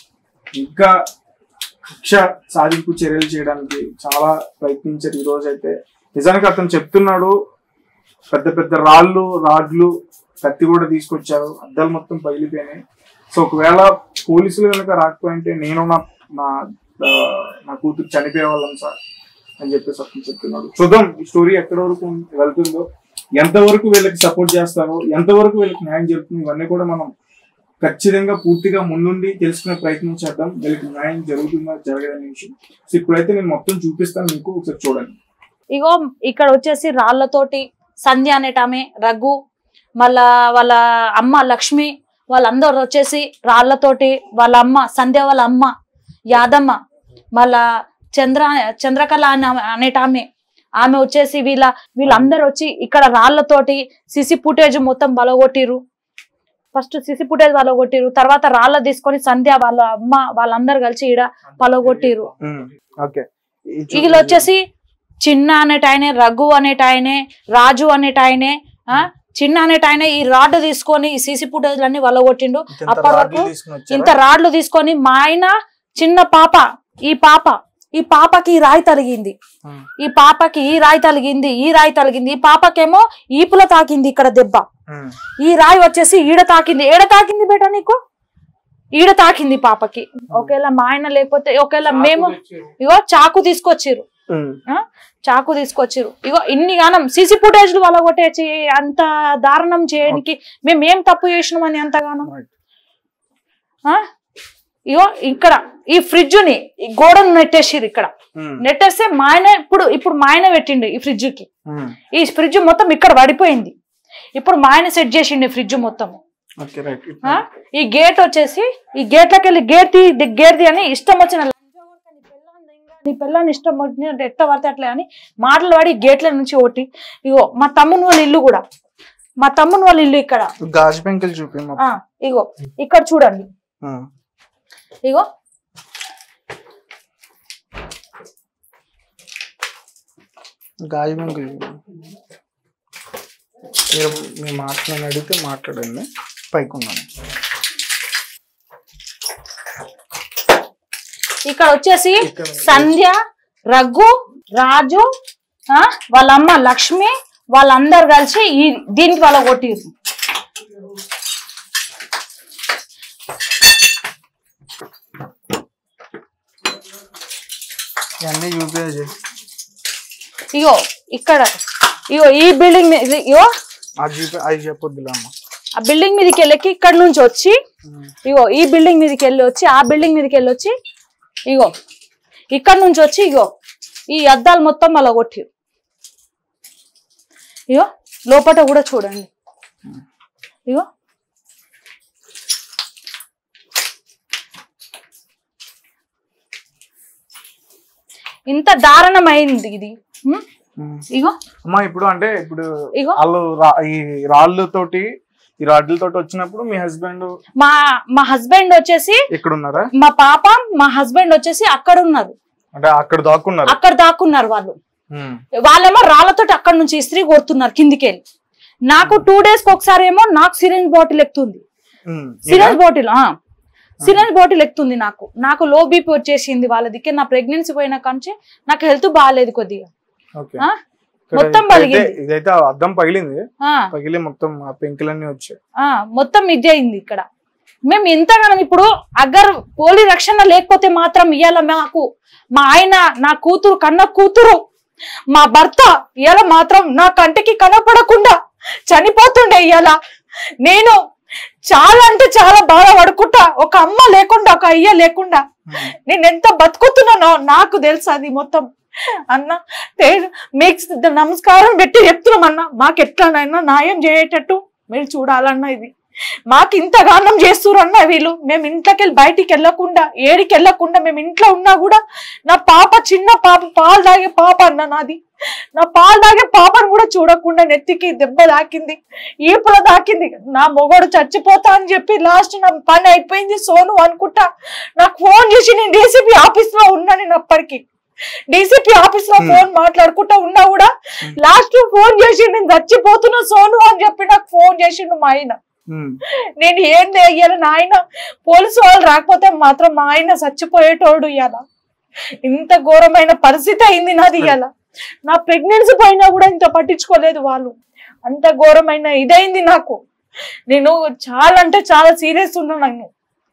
[SPEAKER 3] ఇంకా కక్ష సాధింపు చర్యలు చేయడానికి చాలా ప్రయత్నించారు ఈ రోజు అయితే నిజానికి అతను చెప్తున్నాడు పెద్ద పెద్ద రాళ్ళు రాడ్లు కత్తి కూడా తీసుకొచ్చారు అద్దాలు మొత్తం పగిలిపోయినాయి సో ఒకవేళ పోలీసులు కనుక రాకపోయింటే నేను నా నా ఆ, నా కూతురు చనిపోయే వాళ్ళం సార్ అని చెప్పేసి అతను చెప్తున్నాడు చూద్దాం ఈ స్టోరీ ఎక్కడి వరకు వెళ్తుందో ఎంతవరకు వీళ్ళకి సపోర్ట్ చేస్తారో ఎంతవరకు వీళ్ళకి న్యాయం జరుగుతుంది ఇవన్నీ కూడా మనం ఖచ్చితంగా పూర్తిగా ముందుండి తెలుసుకునే ప్రయత్నం చేద్దాం వీళ్ళకి న్యాయం జరుగుతుందా జరగదనే విషయం సో ఇప్పుడైతే నేను మొత్తం చూపిస్తాను మీకు ఒకసారి చూడండి
[SPEAKER 1] ఇగో ఇక్కడ వచ్చేసి రాళ్లతోటి సంధ్య అనేటామె రఘు మళ్ళా వాళ్ళ అమ్మ లక్ష్మి వాళ్ళందరూ వచ్చేసి రాళ్లతోటి వాళ్ళ అమ్మ సంధ్య వాళ్ళ అమ్మ యాదమ్మ మళ్ళా చంద్ర చంద్రకళ అనే అనేటామె ఆమె వచ్చేసి వీళ్ళ వీళ్ళందరూ వచ్చి ఇక్కడ రాళ్లతోటి సిసి ఫుటేజ్ మొత్తం బలగొట్టిరు ఫస్ట్ సిసి ఫుటేజ్ బలగొట్టిరు తర్వాత రాళ్ళ తీసుకొని సంధ్య వాళ్ళ అమ్మ వాళ్ళందరూ కలిసి ఈడ పలగొట్టిరు
[SPEAKER 3] ఓకే
[SPEAKER 1] వీళ్ళు వచ్చేసి చిన్న అనేట ఆయనే రఘు అనేట ఆయనే రాజు అనేట ఆయనే ఆ, చిన్న అనేట ఆయన ఈ రాడ్ తీసుకొని ఈ సీసీ ఫుటేజ్ అన్ని వల్లగొట్టిండు అప్పటి వరకు ఇంత రాడ్లు తీసుకొని మా ఆయన చిన్న పాప ఈ పాప ఈ పాపకి ఈ రాయి తలిగింది ఈ పాపకి ఈ రాయి తలిగింది ఈ రాయి తలిగింది ఈ పాపకేమో ఈపుల తాకింది ఇక్కడ దెబ్బ ఈ రాయి వచ్చేసి ఈడ తాకింది ఏడ తాకింది బేట నీకు ఈడ తాకింది పాపకి ఒకవేళ మా ఆయన లేకపోతే ఒకవేళ మేము ఇగో చాకు తీసుకొచ్చిర్రు ఆ? చాకు తీసుకొచ్చిర్రు ఇగో ఇన్ని గానం సీసీ ఫుటేజ్లు వాళ్ళ కొట్టేసి అంత దారుణం చేయడానికి మేము ఏం తప్పు చేసినామని అంతగానం ఆ? ఇగో ఇక్కడ ఈ ఫ్రిడ్జ్ ని ఈ గోడను నెట్టేసిర్రు ఇక్కడ
[SPEAKER 3] ఉమ్,
[SPEAKER 1] నెట్టేస్తే మా ఆయన ఇప్పుడు ఇప్పుడు మా ఆయన పెట్టిండు ఈ ఫ్రిడ్జ్ కి
[SPEAKER 3] ఉమ్.
[SPEAKER 1] ఈ ఫ్రిడ్జ్ మొత్తం ఇక్కడ పడిపోయింది ఇప్పుడు మా ఆయన సెట్ చేసిండు ఈ ఫ్రిడ్జ్ మొత్తం
[SPEAKER 3] ఓకే రైట్
[SPEAKER 1] ఆ? ఈ గేట్ వచ్చేసి ఈ గేట్లకి వెళ్ళి గేట్ తీ ది- గేట్ తీ అని ఇష్టం వచ్చిన నీ పిల్లని ఇష్టం వచ్చిన ఎట్ట పడితే అట్లే అని మాటలు పడి గేట్ల నుంచి ఒకటి ఇగో మా తమ్ముని వాళ్ళ ఇల్లు కూడా మా తమ్ముని వాళ్ళ ఇల్లు ఇక్కడ
[SPEAKER 3] గాజు పెంకులు చూపి
[SPEAKER 1] ఆ ఇగో ఇక్కడ చూడండి ఇగో
[SPEAKER 3] గాజు పెంకులు మీరు మీ మాట్లాడి అడిగితే మాట్లాడండి పైకి ఉన్నాను
[SPEAKER 1] ఇక్కడ వచ్చేసి సంధ్య రఘు రాజు ఆ వాళ్ళ అమ్మ లక్ష్మి వాళ్ళందరు కలిసి ఈ దీనికి వాళ్ళ కొట్టిరు
[SPEAKER 3] ఇవన్నీ చూపించే
[SPEAKER 1] ఇగో ఇక్కడ ఇగో ఈ బిల్డింగ్ మీద ఇగో
[SPEAKER 3] అది చూపి అది చెప్పొద్దులే అమ్మ
[SPEAKER 1] ఆ బిల్డింగ్ మీదకి వెళ్ళకి ఇక్కడ నుంచి వచ్చి ఇగో ఈ బిల్డింగ్ మీదకి వెళ్ళి వచ్చి ఆ బిల్డింగ్ మీదకి వెళ్ళి వచ్చి ఇగో ఇక్కడ నుంచి వచ్చి ఇగో ఈ అద్దాలు మొత్తం అలా కొట్టిరు ఇగో లోపల కూడా చూడండి ఇగో ఇంత దారుణమైంది ఇది ఉం? ఇగో
[SPEAKER 3] అమ్మా ఇప్పుడు అంటే ఇప్పుడు
[SPEAKER 1] ఇగో
[SPEAKER 3] వాళ్ళు రా- ఈ రాళ్ళు తోటి ఈ రాడ్ల తోటి వచ్చినప్పుడు మీ హస్బెండ్
[SPEAKER 1] మా మా హస్బెండ్ వచ్చేసి
[SPEAKER 3] ఇక్కడ ఉన్నారా
[SPEAKER 1] మా పాప మా హస్బెండ్ వచ్చేసి అక్కడ ఉన్నారు
[SPEAKER 3] అంటే అక్కడ దాక్కున్నారు
[SPEAKER 1] అక్కడ దాక్కున్నారు వాళ్ళు
[SPEAKER 3] ఉమ్,
[SPEAKER 1] వాళ్ళేమో రాళ్లతోటి అక్కడ నుంచి ఇస్త్రీ కొడుతున్నారు కిందికి వెళ్ళి నాకు టూ డేస్ కి ఒకసారి ఏమో నాకు సిరెంజ్ బాటిల్ ఎక్కుతుంది
[SPEAKER 3] ఉమ్.
[SPEAKER 1] సిరెంజ్ బాటిల్ ఆ సిరెంజ్ బాటిల్ ఎక్కుతుంది నాకు నాకు లో బీపీ వచ్చేసింది వాళ్ళ దిక్కే నా ప్రెగ్నెన్సీ పోయిన కంచి నాకు హెల్త్ బాగాలేదు కొద్దిగా
[SPEAKER 3] ఓకే
[SPEAKER 1] ఆ?
[SPEAKER 3] ఇక్కడ
[SPEAKER 1] మొత్తం
[SPEAKER 3] ఇదైతే-
[SPEAKER 1] పలిగింది.
[SPEAKER 3] ఇదైతే అద్దం పగిలింది
[SPEAKER 1] ఆ,
[SPEAKER 3] పగిలి మొత్తం ఆ పెంకులన్నీ వచ్చాయి
[SPEAKER 1] ఆ, మొత్తం ఇదే అయింది ఇక్కడ మేము ఇంతగానం ఇప్పుడు అగర్ పోలీ రక్షణ లేకపోతే మాత్రం ఇవాళ మాకు మా ఆయన నా కూతురు కన్న కూతురు మా భర్త ఇవాళ మాత్రం నా కంటికి కనపడకుండా చనిపోతుండే ఇవాళ నేను చాలా అంటే చాలా బాధపడుకుంటా ఒక అమ్మ లేకుండా ఒక అయ్య లేకుండా నేను ఎంత బతుకుతున్నానో నాకు తెలుసు అది మొత్తం అన్న తే- మీకు నమస్కారం పెట్టి చెప్తున్నాం అన్న మాకు ఎట్లానైనా న్యాయం చేయటట్టు మీరు చూడాలన్న ఇది మాకు ఇంతగానం చేస్తురన్న వీళ్ళు మేము ఇంట్లోకి వెళ్ళి బయటికి వెళ్ళకుండా ఏడికి వెళ్ళకుండా మేము ఇంట్లో ఉన్నా కూడా నా పాప చిన్న పాప పాలు తాగే పాప అన్న నాది నా పాలు తాగే పాపను కూడా చూడకుండా నెత్తికి దెబ్బ దాకింది ఈపుల దాకింది నా మొగడు చచ్చిపోతా అని చెప్పి లాస్ట్ నా పని అయిపోయింది సోను అనుకుంటా నాకు ఫోన్ చేసి నేను డీసీపీ ఆఫీస్ లో ఉన్నా నేను అప్పటికి డీసీపీ ఆఫీస్ లో ఫోన్ మాట్లాడుకుంటా ఉన్నా కూడా లాస్ట్ ఫోన్ చేసి నేను చచ్చిపోతున్నా సోను అని చెప్పి నాకు ఫోన్ చేసిండు మా ఆయన
[SPEAKER 3] ఉమ్,
[SPEAKER 1] నేను ఏం చేయాలి నా ఆయన పోలీసు వాళ్ళు రాకపోతే మాత్రం మా ఆయన చచ్చిపోయేటోడు ఇవాళ ఇంత ఘోరమైన పరిస్థితి అయింది నాది ఇవాళ నా ప్రెగ్నెన్సీ పోయినా కూడా ఇంత పట్టించుకోలేదు వాళ్ళు అంత ఘోరమైన ఇదైంది నాకు నేను చాలా అంటే చాలా సీరియస్ ఉన్నా నన్ను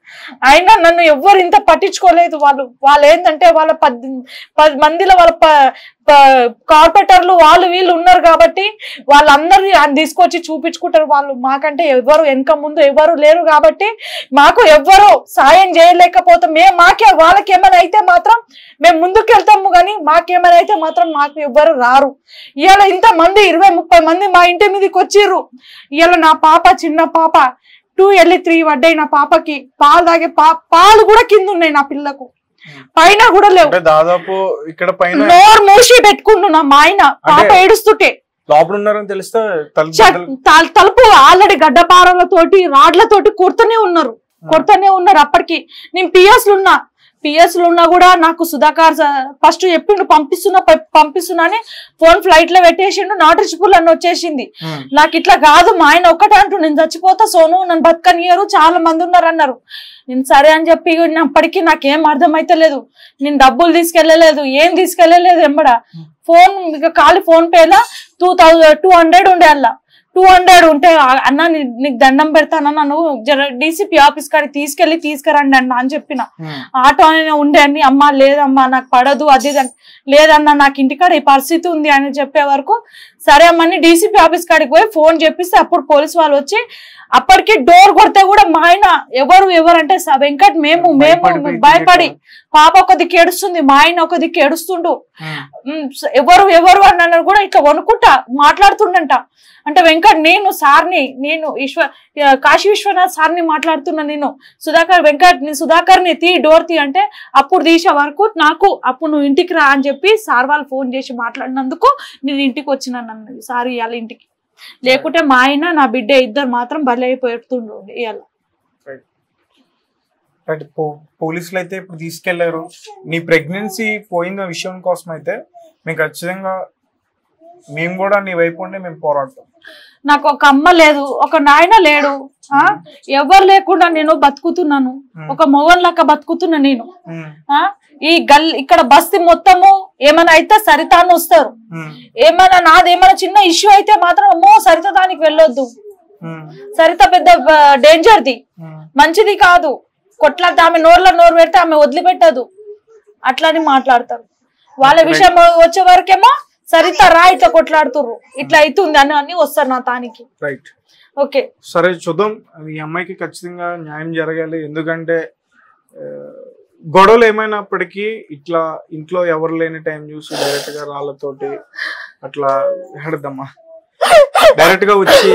[SPEAKER 1] అయినా నన్ను ఎవ్వరు ఇంత పట్టించుకోలేదు వాళ్ళు వాళ్ళు ఏంటంటే వాళ్ళ పది పది మందిలో వాళ్ళ ప- ప- కార్పొరేటర్లు వాళ్ళు వీళ్ళు ఉన్నారు కాబట్టి వాళ్ళందరినీ ఆయన తీసుకొచ్చి చూపించుకుంటారు వాళ్ళు మాకంటే ఎవరు వెనక ముందు ఎవరు లేరు కాబట్టి మాకు ఎవ్వరు సాయం చేయలేకపోతే మేము మాకే వాళ్ళకి ఏమైనా అయితే మాత్రం మేము ముందుకు వెళ్తాము కానీ మాకేమైనా అయితే మాత్రం మాకు ఎవ్వరు రారు ఇవాళ ఇంత మంది ఇరవై ముప్పై మంది మా ఇంటి మీదకి వచ్చిర్రు ఇవాళ నా పాప చిన్న పాప టూ ఎల్లి త్రీ పడ్డాయి నా పాపకి పాలు తాగే పా పాలు కూడా కింద ఉన్నాయి నా పిల్లకు పైన కూడా లేవు
[SPEAKER 3] అంటే దాదాపు ఇక్కడ పైన
[SPEAKER 1] నోరు మూసి పెట్టుకుంటున్నా మా ఆయన పాప
[SPEAKER 3] అంటే-
[SPEAKER 1] ఏడుస్తుంటే
[SPEAKER 3] లోపల ఉన్నారని తెలిస్తే తలుపు
[SPEAKER 1] చ-
[SPEAKER 3] బద్దలు-
[SPEAKER 1] తల- తలుపు ఆల్రెడీ గడ్డపారలతోటి రాడ్లతోటి కొడుతూనే ఉన్నారు కొడుతూనే ఉన్నారు అప్పటికి నేను పిఎస్ ఉన్నా పిఎస్ ఉన్నా కూడా నాకు సుధాకర్ ఫస్ట్ చెప్పిండు పంపిస్తున్నా ప- పంపిస్తున్నా అని ఫోన్ ఫ్లైట్ లో పెట్టేసిండు నాట్ రీచబుల్ అని వచ్చేసింది
[SPEAKER 3] ఉమ్,
[SPEAKER 1] నాకు ఇట్లా కాదు మా ఆయన ఒక్కటే అంటూ నేను చచ్చిపోతా సోను నన్ను బతకనియరు చాలా మంది ఉన్నారు అన్నారు నేను సరే అని చెప్పి ఇక అప్పటికి నాకేం అర్థమైతలేదు నేను డబ్బులు తీసుకెళ్ళలేదు ఏం తీసుకెళ్ళలేదు ఎంబడ ఫోన్ ఇక ఖాళీ ఫోన్ పేలా టూ థౌజండ్ టూ హండ్రెడ్ ఉండే అలా టూ హండ్రెడ్ ఉంటే "ఆ- అన్న నీ- నీకు దండం పెడతాను నన్ను జర డీసీపీ ఆఫీస్ కాడికి తీసుకెళ్లి తీసుకురండి అన్న అని చెప్పిన
[SPEAKER 3] ఉమ్,
[SPEAKER 1] ఆటో అయినా ఉండే అని అమ్మ లేదమ్మా నాకు పడదు అది ఇది అని. లేదన్నా నాకు ఇంటికాడ ఈ పరిస్థితి ఉంది అని చెప్పే వరకు సరే అమ్మని డీసీపీ ఆఫీస్ కాడికి పోయి ఫోన్ చెప్పిస్తే అప్పుడు పోలీస్ వాళ్ళు వచ్చి అప్పటికి డోర్ కొడితే కూడా మా ఆయన ఎవరు ఎవరు అంటే స- వెంకట్ మేము మేము
[SPEAKER 3] భయపడిపోయి
[SPEAKER 1] భయపడి
[SPEAKER 3] తిరిగేటోళ్ళు.
[SPEAKER 1] పాప ఒక దిక్కు ఏడుస్తుంది మా ఆయన ఒక దిక్కు ఏడుస్తుండు
[SPEAKER 3] ఉమ్,
[SPEAKER 1] ఉమ్, స- ఎవరు ఎవరు అని అన్నారు కూడా ఇట్లా వణుకుంటా మాట్లాడుతుండంట అంటే వెంకట్ నేను సార్ని నేను ఈశ్వ ఆ, కాశీ విశ్వనాథ్ సార్ని మాట్లాడుతున్నా నేను సుధాకర్ వెంకట్ నీ సుధాకర్ ని తీ డోర్ తీ అంటే అప్పుడు తీసే వరకు నాకు అప్పుడు నువ్వు ఇంటికి రా అని చెప్పి సార్ వాళ్ళు ఫోన్ చేసి మాట్లాడినందుకు నేను ఇంటికి వచ్చినాను అన్నది సార్ ఇవాళ ఇంటికి లేకుంటే మా ఆయన నా బిడ్డ ఇద్దరు మాత్రం బలి అయిపోతుండు ఇవాళ
[SPEAKER 3] రైట్ పో- పోలీసులు అయితే ఇప్పుడు తీసుకెళ్లారు నీ ప్రెగ్నెన్సీ పోయిన విషయం కోసం అయితే మేము ఖచ్చితంగా మేము కూడా నీ వైపు ఉండి మేము పోరాడతాం
[SPEAKER 1] నాకు ఒక అమ్మ లేదు ఒక నాయన లేడు ఆ ఎవరు లేకుండా నేను బతుకుతున్నాను ఒక మొగన్ లెక్క బతుకుతున్నా నేను
[SPEAKER 3] ఉమ్,
[SPEAKER 1] ఆ ఈ గల్ ఇక్కడ బస్తీ మొత్తము ఏమైనా అయితే సరిత అని వస్తారు
[SPEAKER 3] ఉమ్,
[SPEAKER 1] ఏమైనా నాది ఏమైనా చిన్న ఇష్యూ అయితే మాత్రం అమ్మో సరిత దానికి వెళ్ళొద్దు
[SPEAKER 3] ఉమ్,
[SPEAKER 1] సరిత పెద్ద డేంజర్ది
[SPEAKER 3] ఉమ్.
[SPEAKER 1] మంచిది కాదు కొట్లాడితే ఆమె నోర్లో నోరు పెడితే ఆమె వదిలిపెట్టదు అట్లని మాట్లాడతారు వాళ్ళ విషయం వచ్చే వరకేమో సరిత రా ఇట్లా కొట్లాడుతుర్రు ఇట్లా అవుతుంది అని అని వస్తారు నా తానికి
[SPEAKER 3] రైట్
[SPEAKER 1] ఓకే
[SPEAKER 3] సరే చూద్దాం ఈ అమ్మాయికి ఖచ్చితంగా న్యాయం జరగాలి ఎందుకంటే ఆ, గొడవలు ఏమైనప్పటికీ ఇట్లా ఇంట్లో ఎవరు లేని టైం చూసి డైరెక్ట్ గా రాళ్ళతోటి అట్లా హెడద్దమ్మా డైరెక్ట్ గా వచ్చి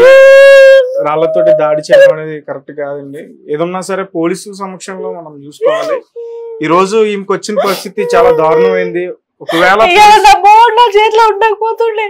[SPEAKER 3] రాళ్ళతోటి దాడి చేయడం అనేది కరెక్ట్ కాదండి ఏదన్నా సరే పోలీసుల సమక్షంలో మనం చూసుకోవాలి ఈ రోజు ఈమెకి వచ్చిన పరిస్థితి చాలా దారుణమైంది ఒకవేళ
[SPEAKER 1] ఇవాళ నా మోడ్ నా చేతిలో ఉండకపోతుండే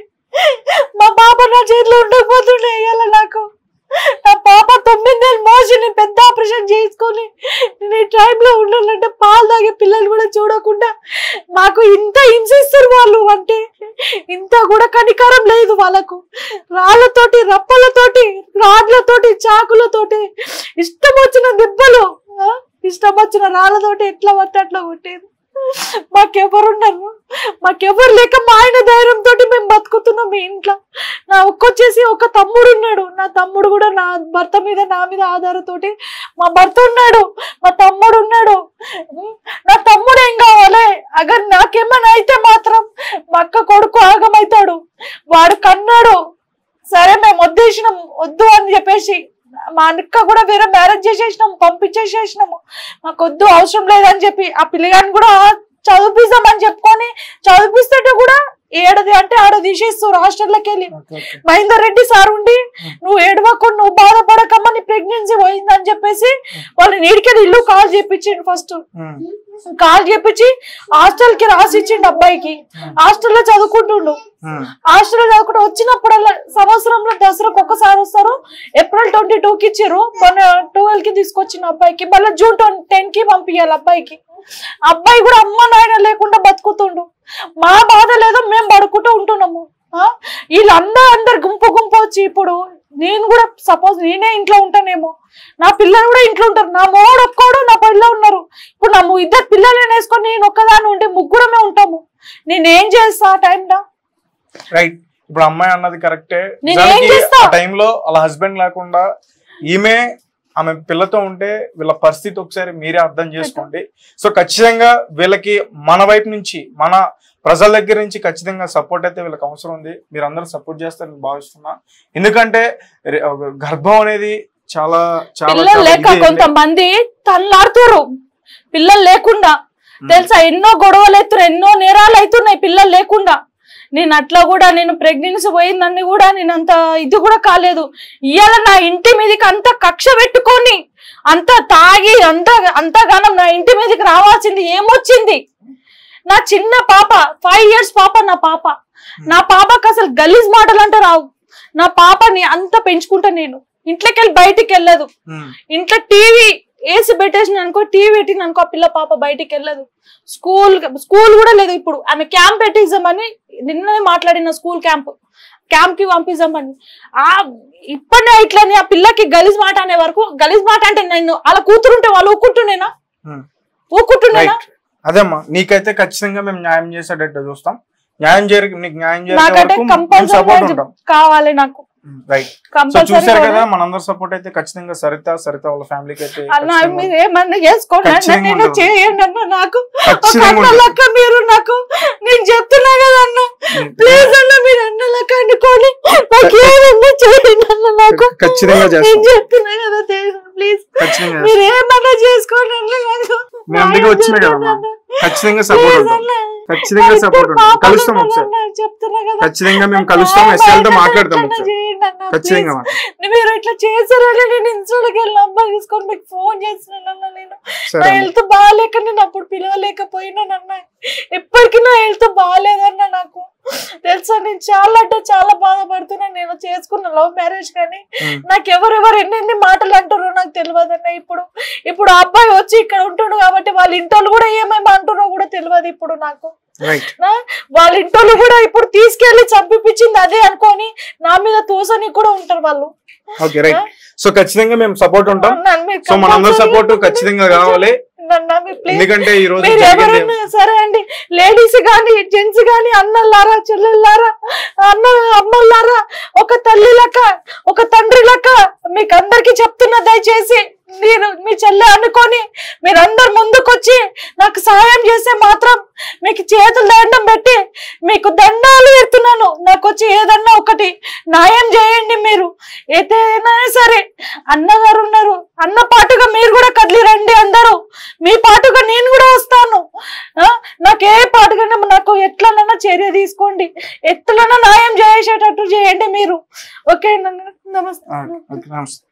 [SPEAKER 1] మా పాప నా చేతిలో ఉండకపోతుండే ఇవాళ నాకు నా పాప తొమ్మిది నెలలు మోసి నేను పెద్ద ఆపరేషన్ చేసుకొని నేను ఈ టైంలో ఉండాలంటే పాలు తాగే పిల్లలు కూడా చూడకుండా మాకు ఇంత హింసిస్తారు వాళ్ళు అంటే ఇంత కూడా కనికరం లేదు వాళ్ళకు రాళ్ళతోటి రప్పలతోటి రాడ్లతోటి చాకులతోటి ఇష్టం వచ్చిన దెబ్బలు ఆ? ఇష్టం వచ్చిన రాళ్ళతోటి ఎట్లా పడితే అట్లా కొట్టేది మాకెవరున్నారు మాకెవరు లేక మా ఆయన ధైర్యంతో మేము బతుకుతున్నాం మీ ఇంట్లో నా ఒక్కొచ్చేసి ఒక తమ్ముడు ఉన్నాడు నా తమ్ముడు కూడా నా భర్త మీద నా మీద ఆధారతోటి మా భర్త ఉన్నాడు మా తమ్ముడు ఉన్నాడు ఉమ్, నా తమ్ముడు ఏం కావాలి అగర్ నాకేమైనా అయితే మాత్రం మా అక్క కొడుకు ఆగమవుతాడు వాడు కన్నాడు సరే మేము వద్దేసినాం వద్దు అని చెప్పేసి మా అక్క కూడా వేరే మ్యారేజ్ చేసేసినాం పంపించేసేసినాము మాకు వద్దు అవసరం లేదని చెప్పి ఆ పిల్లగాని కూడా చదివిస్తామని చెప్పుకొని చదివిస్తుంటే కూడా ఏడది అంటే ఆడ తీసేస్తారు హాస్టల్లోకి వెళ్ళి మహేందర్ రెడ్డి సార్ ఉండి నువ్వు ఏడవకు నువ్వు బాధపడకమ్మా నీ ప్రెగ్నెన్సీ పోయిందని చెప్పేసి వాళ్ళు నీడికెళ్ళి ఇల్లు కాల్ చేపించిండు ఫస్ట్
[SPEAKER 3] ఉమ్,
[SPEAKER 1] కాల్ చేపించి హాస్టల్ కి రాసిచ్చిండు అబ్బాయికి హాస్టల్లో చదువుకుంటుండు
[SPEAKER 3] ఉమ్,
[SPEAKER 1] హాస్టల్లో చదువుకుంటూ వచ్చినప్పుడల్లా సంవత్సరంలో దసరాకు ఒక్కసారి వస్తారు ఏప్రిల్ ట్వంటీ టూ కి ఇచ్చారు మొన్న ట్వెల్వ్ కి తీసుకొచ్చిన అబ్బాయికి మళ్ళీ జూన్ టెన్ కి పంపించాలి అబ్బాయికి అబ్బాయి కూడా అమ్మ నాయన లేకుండా బతుకుతుండు మా బాధ లేదో మేము పడుకుంటూ ఉంటున్నాము ఆ? వీళ్ళందరూ అందరు గుంపు గుంపు వచ్చి ఇప్పుడు నేను కూడా సపోజ్ నేనే ఇంట్లో ఉంటానేమో నా పిల్లలు కూడా ఇంట్లో ఉంటారు నా మోడు ఒక్కడు నా పిల్ల ఉన్నారు ఇప్పుడు నా ము- ఇద్దరు పిల్లలని వేసుకొని నేను ఒక్కదాన్ని ఉంటే ముగ్గురమే ఉంటాము నేనేం చేస్తా ఆ టైంలో
[SPEAKER 3] రైట్ ఇప్పుడు అమ్మాయి అన్నది కరెక్టే
[SPEAKER 1] నేను ఏం
[SPEAKER 3] నిజానికి
[SPEAKER 1] చేస్తా?
[SPEAKER 3] ఆ టైంలో వాళ్ళ హస్బెండ్ లేకుండా ఈమె ఆమె పిల్లతో ఉంటే వీళ్ళ పరిస్థితి ఒకసారి మీరే అర్థం చేసుకోండి సో ఖచ్చితంగా వీళ్ళకి మన వైపు నుంచి మన ప్రజల దగ్గర నుంచి ఖచ్చితంగా సపోర్ట్ అయితే వీళ్ళకి అవసరం ఉంది మీరు అందరూ సపోర్ట్ చేస్తారని భావిస్తున్నా ఎందుకంటే రే- గర్భం అనేది చాలా చాలా
[SPEAKER 1] పిల్లలు
[SPEAKER 3] చాలా
[SPEAKER 1] లేక
[SPEAKER 3] ఇది అండి.
[SPEAKER 1] కొంతమంది తల్లాడుతురు పిల్లలు లేకుండా తెలుసా ఎన్నో గొడవలు అవుతున్నాయి ఎన్నో నేరాలు అవుతున్నాయి పిల్లలు లేకుండా నేను అట్లా కూడా నేను ప్రెగ్నెన్సీ పోయిందని కూడా నేను అంత ఇది కూడా కాలేదు ఇవాళ నా ఇంటి మీదకి అంత కక్ష పెట్టుకొని అంత తాగి అంత అంతగానం నా ఇంటి మీదకి రావాల్సింది ఏమొచ్చింది నా చిన్న పాప ఫైవ్ ఇయర్స్ పాప నా పాప నా పాపకి అసలు గలీజ్ మాటలు అంటే రావు నా పాపని అంత పెంచుకుంటా నేను ఇంట్లోకి వెళ్ళి బయటికి వెళ్ళదు
[SPEAKER 3] ఉమ్,
[SPEAKER 1] ఇంట్లో టీవీ ఏసీ పెట్టేసిన అనుకో టీవీ పెట్టిన అనుకో ఆ పిల్ల పాప బయటికి వెళ్ళదు స్కూల్ స్కూల్ కూడా లేదు ఇప్పుడు ఆమె క్యాంప్ పెట్టిద్దామని నిన్ననే మాట్లాడిన స్కూల్ క్యాంప్ క్యాంప్ కి పంపిద్దామని ఆ ఇప్పటినే ఇట్లని ఆ పిల్లకి గలీజ్ మాట అనే వరకు గలీజ్ మాట అంటే నేను అలా కూతురుంటే వాళ్ళు ఊకుంటుండేనా
[SPEAKER 3] ఉమ్.
[SPEAKER 1] ఊకుంటుండేనా
[SPEAKER 3] రైట్ అదేమ్మా నీకైతే ఖచ్చితంగా మేము న్యాయం చేసేటట్టు చూస్తాం న్యాయం జరిగి నీకు న్యాయం చేసే
[SPEAKER 1] నాకంటే
[SPEAKER 3] వరకు మేము సపోర్ట్
[SPEAKER 1] కంపల్సరీ
[SPEAKER 3] ఉంటాం
[SPEAKER 1] కావాలి నాకు
[SPEAKER 3] రైట్ సో
[SPEAKER 1] కంపల్సరీ
[SPEAKER 3] చూసారు కదా మనందరి సపోర్ట్ అయితే ఖచ్చితంగా సరిత సరిత వాళ్ళ ఫ్యామిలీకి అయితే
[SPEAKER 1] అన్న
[SPEAKER 3] ఖచ్చితంగా
[SPEAKER 1] మీరు ఏమన్నా చేసుకోండి అన్న
[SPEAKER 3] ఖచ్చితంగా
[SPEAKER 1] నేను
[SPEAKER 3] ఉండదు.
[SPEAKER 1] చేయండి అన్న నాకు ఒక
[SPEAKER 3] ఖచ్చితంగా
[SPEAKER 1] అన్న
[SPEAKER 3] ఉండదు.
[SPEAKER 1] లెక్క మీరు నాకు నేను చెప్తున్నా కదా అన్న ప్లీజ్ అన్న మీరు అన్న లెక్క అనుకోని నాకు ఏమన్నా చేయండి అన్న నాకు
[SPEAKER 2] ఖచ్చితంగా చేస్తాం.
[SPEAKER 1] నేను చెప్తున్నా కదా ప్లీజ్
[SPEAKER 2] ఖచ్చితంగా చేస్తాం.
[SPEAKER 1] మీరు ఏమన్నా చేసుకోండి అన్న నాకు
[SPEAKER 2] మేము అందుకే వచ్చినా కదా అమ్మా. ఖచ్చితంగా సపోర్ట్ ఉంటాం ఖచ్చితంగా సపోర్ట్ ఉంటాం కలుస్తాం ఒకసారి
[SPEAKER 1] చెప్తున్నా కదా
[SPEAKER 2] ఖచ్చితంగా మేము కలుస్తాం ఎస్ఎల్ తో మాట్లాడతాం ఒకసారి
[SPEAKER 1] చేయండి అన్న
[SPEAKER 2] ఖచ్చితంగా
[SPEAKER 1] please. మీరు ఇట్లా చేశారని నేను ఇన్స్టాల్కి వెళ్ళి నంబర్ తీసుకొని మీకు ఫోన్ చేస్తున్నానన్న నేను
[SPEAKER 2] సరే
[SPEAKER 1] నా
[SPEAKER 2] అమ్మా.
[SPEAKER 1] హెల్త్ బాగాలేక నేను అప్పుడు పిలవలేకపోయినానన్న ఇప్పటికీ నా హెల్త్ బాగాలేదన్న నాకు తెలుసా నేను చాలా అంటే చాలా బాధపడుతున్నాను నేను చేసుకున్న లవ్ మ్యారేజ్ కానీ
[SPEAKER 2] ఉమ్.
[SPEAKER 1] నాకు ఎవరెవరు ఎన్నెన్ని మాటలు అంటారో నాకు తెలియదన్న ఇప్పుడు ఇప్పుడు ఆ అబ్బాయి వచ్చి ఇక్కడ ఉంటుడు కాబట్టి వాళ్ళ ఇంటోళ్ళు కూడా ఏమేమి అంటారో కూడా తెలియదు ఇప్పుడు నాకు
[SPEAKER 2] రైట్
[SPEAKER 1] నా వాళ్ళ ఇంటోళ్ళు కూడా ఇప్పుడు తీసుకెళ్లి చంపిపించింది అదే అనుకొని నా మీద తోసని కూడా ఉంటారు వాళ్ళు
[SPEAKER 2] ఓకే రైట్ సో ఖచ్చితంగా మేము సపోర్ట్ ఉంటాం
[SPEAKER 1] నన్ను మీరు
[SPEAKER 2] సో మనందరి
[SPEAKER 1] compulsory
[SPEAKER 2] సపోర్ట్ ఖచ్చితంగా కావాలి
[SPEAKER 1] నన్ను మీరు please
[SPEAKER 2] ఎందుకంటే ఈ రోజు
[SPEAKER 1] మీరు
[SPEAKER 2] జరిగింది
[SPEAKER 1] ఎవరైనా సరే అండి లేడీస్ గాని జెంట్స్ గాని అన్నల్లారా చెల్లెల్లారా అన్న అమ్మల్లారా ఒక తల్లి లెక్క ఒక తండ్రి లెక్క మీకు అందరికి చెప్తున్నా దయచేసి మీరు మీ చెల్లె అనుకొని మీరందరు ముందుకొచ్చి నాకు సహాయం చేస్తే మాత్రం మీకు చేతులు దండం పెట్టి మీకు దండాలు పెడుతున్నాను నాకు వచ్చి ఏదన్నా ఒకటి న్యాయం చేయండి మీరు ఏదైనా సరే అన్నగారు ఉన్నారు అన్న పాటుగా మీరు కూడా కదిలి రండి అందరూ మీ పాటుగా నేను కూడా వస్తాను ఆ, నాకు ఏ పాటుగా నాకు ఎట్లనైనా చర్య తీసుకోండి ఎట్లనైనా న్యాయం చేసేటట్టు చేయండి మీరు ఓకే నమస్తే
[SPEAKER 2] ఓకే నమస్తే